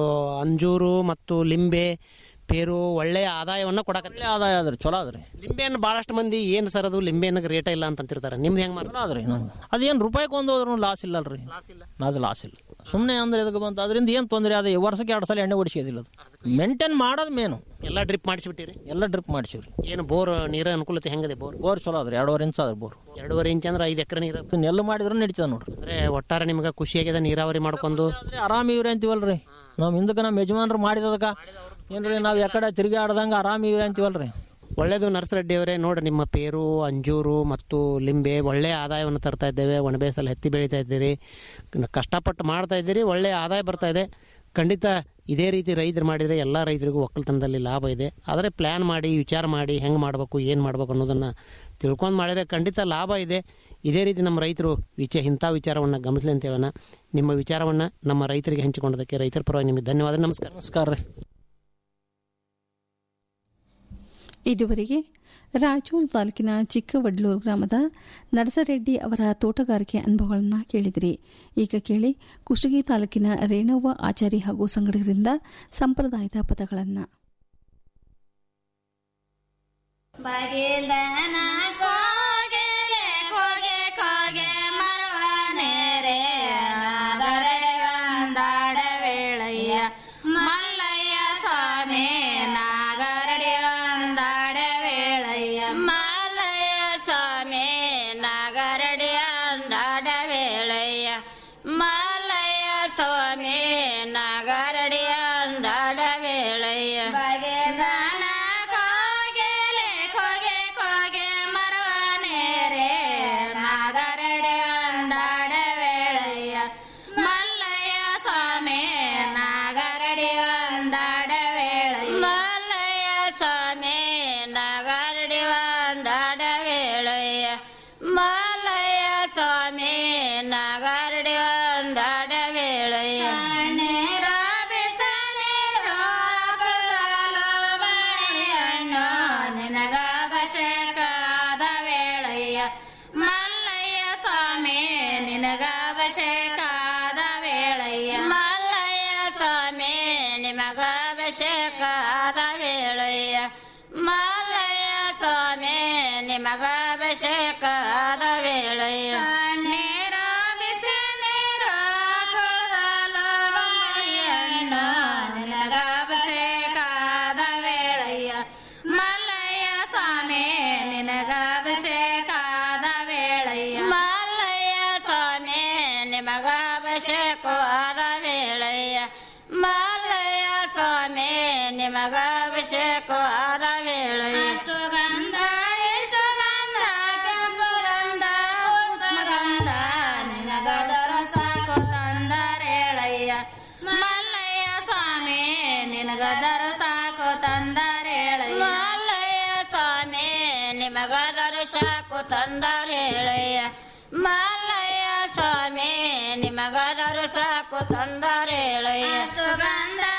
ಅಂಜೂರು ಮತ್ತು ಲಿಂಬೆ ಪೇರು ಒಳ್ಳೆಯ ಆದಾಯವನ್ನ ಕೊಡಕತ್ತೆ ಒಳ್ಳೆ ಆದಾಯ ಅದ್ರಿ ಚಲೋ ಅದ್ರಿ ಲಿಂಬೆಯನ್ನು ಬಹಳಷ್ಟು ಮಂದಿ ಏನು ಸರ್ ಅದು ಲಿಂಬೆನ ರೇಟ ಇಲ್ಲ ಅಂತ ಅಂತಿರ್ತಾರೆ ನಿಮ್ದು ಹೆಂಗ್ ಚಲೋ ಅದ್ರಿ ನಮ್ದು ಅದೇನು ರೂಪಾಯಿಗೆ ಒಂದು ಹೋದ್ರೂ ಲಾಸ್ ಇಲ್ಲ ಅಲ್ರಿ ಅದು ಲಾಸ್ ಇಲ್ಲ ಸುಮ್ಮನೆ ಅಂದ್ರೆ ಎದಕ್ಕೆ ಬಂತು ಅದರಿಂದ ಏನು ತೊಂದರೆ ಅದೇ ವರ್ಷಕ್ಕೆ ಎರಡು ಸಲ ಎಣ್ಣೆ ಹೊಡಿಸೋದಿಲ್ಲ ಅದು ಮೇಂಟೈನ್ ಮಾಡೋದು ಮೇನು ಎಲ್ಲ ಡ್ರಿಪ್ ಮಾಡಿಸಿಬಿಟ್ಟಿರಿ ಎಲ್ಲ ಡ್ರಿಪ್ ಮಾಡಿಸಿವ್ರಿ ಏನು ಬೋರ್ ನೀರ ಅನುಕೂಲತೆ ಹೆಂಗದೆ ಬೋರ್ ಬೋರ್ ಚಲೋ ಅದ್ರಿ ಎರಡೂವರೆ ಇಂಚ್ ಅದ್ರಿ ಬೋರ್ ಎರಡೂವರೆ ಇಂಚ್ ಅಂದ್ರೆ ಐದು ಎಕರೆ ನೀರು ನೆಲ್ಲು ಮಾಡಿದ್ರು ನಡೀತದ ನೋಡ್ರಿ ಅಂದ್ರೆ ಒಟ್ಟಾರೆ ನಿಮ್ಗೆ ಖುಷಿಯಾಗಿದೆ ನೀರಾವರಿ ಮಾಡ್ಕೊಂಡು ಆರಾಮ್ ಇವ್ರಿ ಅಂತೀವಲ್ರಿ ನಾವು ಹಿಂದಕ್ಕೆ ನಮ್ಮ ಯಜಮಾನ್ರು ಮಾಡಿದದಕ್ಕ ಏನ್ರಿ ನಾವು ಯಾಕಡೆ ತಿರುಗಾಡ್ದಂಗೆ ಆರಾಮ್ ಇವ್ರಿ ಅಂತೀವಲ್ರಿ ಒಳ್ಳೇದು ನರಸರೆಡ್ಡಿ ಅವರೇ ನೋಡಿ ನಿಮ್ಮ ಪೇರು ಅಂಜೂರು ಮತ್ತು ಲಿಂಬೆ ಒಳ್ಳೆಯ ಆದಾಯವನ್ನು ತರ್ತಾ ಇದ್ದೇವೆ ಒಣಬೇಸಲ್ಲಿ ಹತ್ತಿ ಬೆಳೀತಾ ಇದ್ದೀರಿ ಕಷ್ಟಪಟ್ಟು ಮಾಡ್ತಾ ಇದ್ದೀರಿ ಒಳ್ಳೆಯ ಆದಾಯ ಬರ್ತಾ ಇದೆ ಖಂಡಿತ ಇದೇ ರೀತಿ ರೈತರು ಮಾಡಿದರೆ ಎಲ್ಲ ರೈತರಿಗೂ ಒಕ್ಕಲ್ತನದಲ್ಲಿ ಲಾಭ ಇದೆ ಆದರೆ ಪ್ಲ್ಯಾನ್ ಮಾಡಿ ವಿಚಾರ ಮಾಡಿ ಹೆಂಗೆ ಮಾಡಬೇಕು ಏನು ಮಾಡಬೇಕು ಅನ್ನೋದನ್ನು ತಿಳ್ಕೊಂಡು ಮಾಡಿದರೆ ಖಂಡಿತ ಲಾಭ ಇದೆ ಇದೇ ರೀತಿ ನಮ್ಮ ರೈತರು ವಿಚ ಇಂಥ ವಿಚಾರವನ್ನು ಗಮನಿಸಲಿ ಅಂತೇವನ ನಿಮ್ಮ ವಿಚಾರವನ್ನು ನಮ್ಮ ರೈತರಿಗೆ ಹಂಚಿಕೊಂಡದಕ್ಕೆ ರೈತರ ಪರವಾಗಿ ನಿಮಗೆ ಧನ್ಯವಾದ ನಮಸ್ಕಾರ ನಮಸ್ಕಾರ ರೀ ಇದುವರೆಗೆ ರಾಯಚೂರು ತಾಲೂಕಿನ ಚಿಕ್ಕವಡ್ಲೂರು ಗ್ರಾಮದ ನರಸರೆಡ್ಡಿ ಅವರ ತೋಟಗಾರಿಕೆ ಅನುಭವಗಳನ್ನು ಕೇಳಿದಿರಿ ಈಗ ಕೇಳಿ ಕುಷ್ಟಗಿ ತಾಲೂಕಿನ ರೇಣವ್ವ ಆಚಾರಿ ಹಾಗೂ ಸಂಗಡಿಗರಿಂದ ಸಂಪ್ರದಾಯದ ಪದಗಳನ್ನು ಬಗಿಲ್ದನ ಕೋಗಿಲೆ ಕೋಗೆ ಕೋಗೆ ಮರವನೇರೆ ನಾಗರಡೆ ಒಂದಾಡ ವೇಳಯ್ಯ ಮಲ್ಲಯ್ಯ ಸ್ವಾಮಿ ನಾಗರಡೆ ಒಂದಾಡ ವೇಳಯ್ಯ ಮಲ್ಲಯ್ಯ ಸ್ವಾಮಿ ನಾಗರಡೆ ಒಂದಾಡ ವೇಳಯ್ಯ ಮಲ್ಲಯ್ಯ ಸ್ವಾಮಿ ನಾಗರಡೆ ಒಂದಾಡ ವೇಳಯ್ಯ ಬಗೆದನ ಕೋಗಿಲೆ ಕೋಗೆ ಕೋಗೆ ಮರವನೇರೆ ನಾಗರಡೆ ಒಂದಾಡ ವೇಳಯ್ಯ ಮಲ್ಲಯ್ಯ ಸ್ವಾಮಿ ನಾಗರಡಿ ಒಂದಾಡ ವೇಳಯ್ಯ ಮಲ್ಲಯ್ಯ ಸ್ವಾಮಿ ನಾಗರಡಿ ಒಂದಾಡ ವೇಳಯ್ಯ ಮಲ್ಲಯ್ಯ ಸ್ವಾಮಿ ನಾಗರಡಿ ಒಂದಾಡ ವೇಳಯ್ಯ ನೀರ ಬಿಸನೀರು ಕುಳಲು ಬಾಳೆಹಣ್ಣು ನಿನಗ ಅಭಿಷೇಕದ ವೇಳಯ್ಯ ಮಲ್ಲಯ್ಯ ಸ್ವಾಮಿ ನಿನಗ ಅಭಿಷೇಕದ ವೇಳಯ್ಯ ಮಲ್ಲಯ್ಯ ಸ್ವಾಮಿ ನಿಮಗ ಅಭಿಷೇಕದ ವೇಳಯ್ಯ ಮಲ್ಲಯ್ಯ ಸ್ವಾಮಿ ನಿಮಗ ಅಭಿಷೇಕದ ವೇಳೆಯ ನೀರ ಬಿಸಿ ನೀರ ಕುಳ್ದಲ ಎಣ್ಣ ನಿನಗ ಅಭಿಷೇಕದ ವೇಳೆಯ ಮಲ್ಲಯ್ಯ ಸ್ವಾಮಿ ನಿನಗ ಅಭಿಷೇಕದ ವೇಳೆಯ ಮಲ್ಲಯ್ಯ ಸ್ವಾಮಿ ನಿಮಗ ಅಭಿಷೇಕದ ವೇಳೆಯ ಮಲ್ಲಯ್ಯ ಸ್ವಾಮಿ ನಿಮಗ ಅಭಿಷೇಕದ ವೇಳೆಯ ಸುಗಂಧ ಸುಗಂಧ ಕೆಂಪು ಗಂಧ ಪುಷ್ಪಗಂಧ ನಿನಗ ದರಸಾಕು ತಂದರೇಳಯ್ಯ ಮಲ್ಲಯ್ಯ ಸ್ವಾಮಿ ನಿನಗ ದರಸಾಕು ತಂದರೇಳಯ್ಯ ಮಲ್ಲಯ್ಯ ಸ್ವಾಮಿ ನಿಮಗ ದರಸಾಕು ತಂದರೇಳಯ್ಯ ಮಲ್ಲಯ್ಯ ಸ್ವಾಮಿ ನಿಮಗ ದರಸಾಕು ತಂದರೇಳಯ್ಯ ಸುಗಂಧ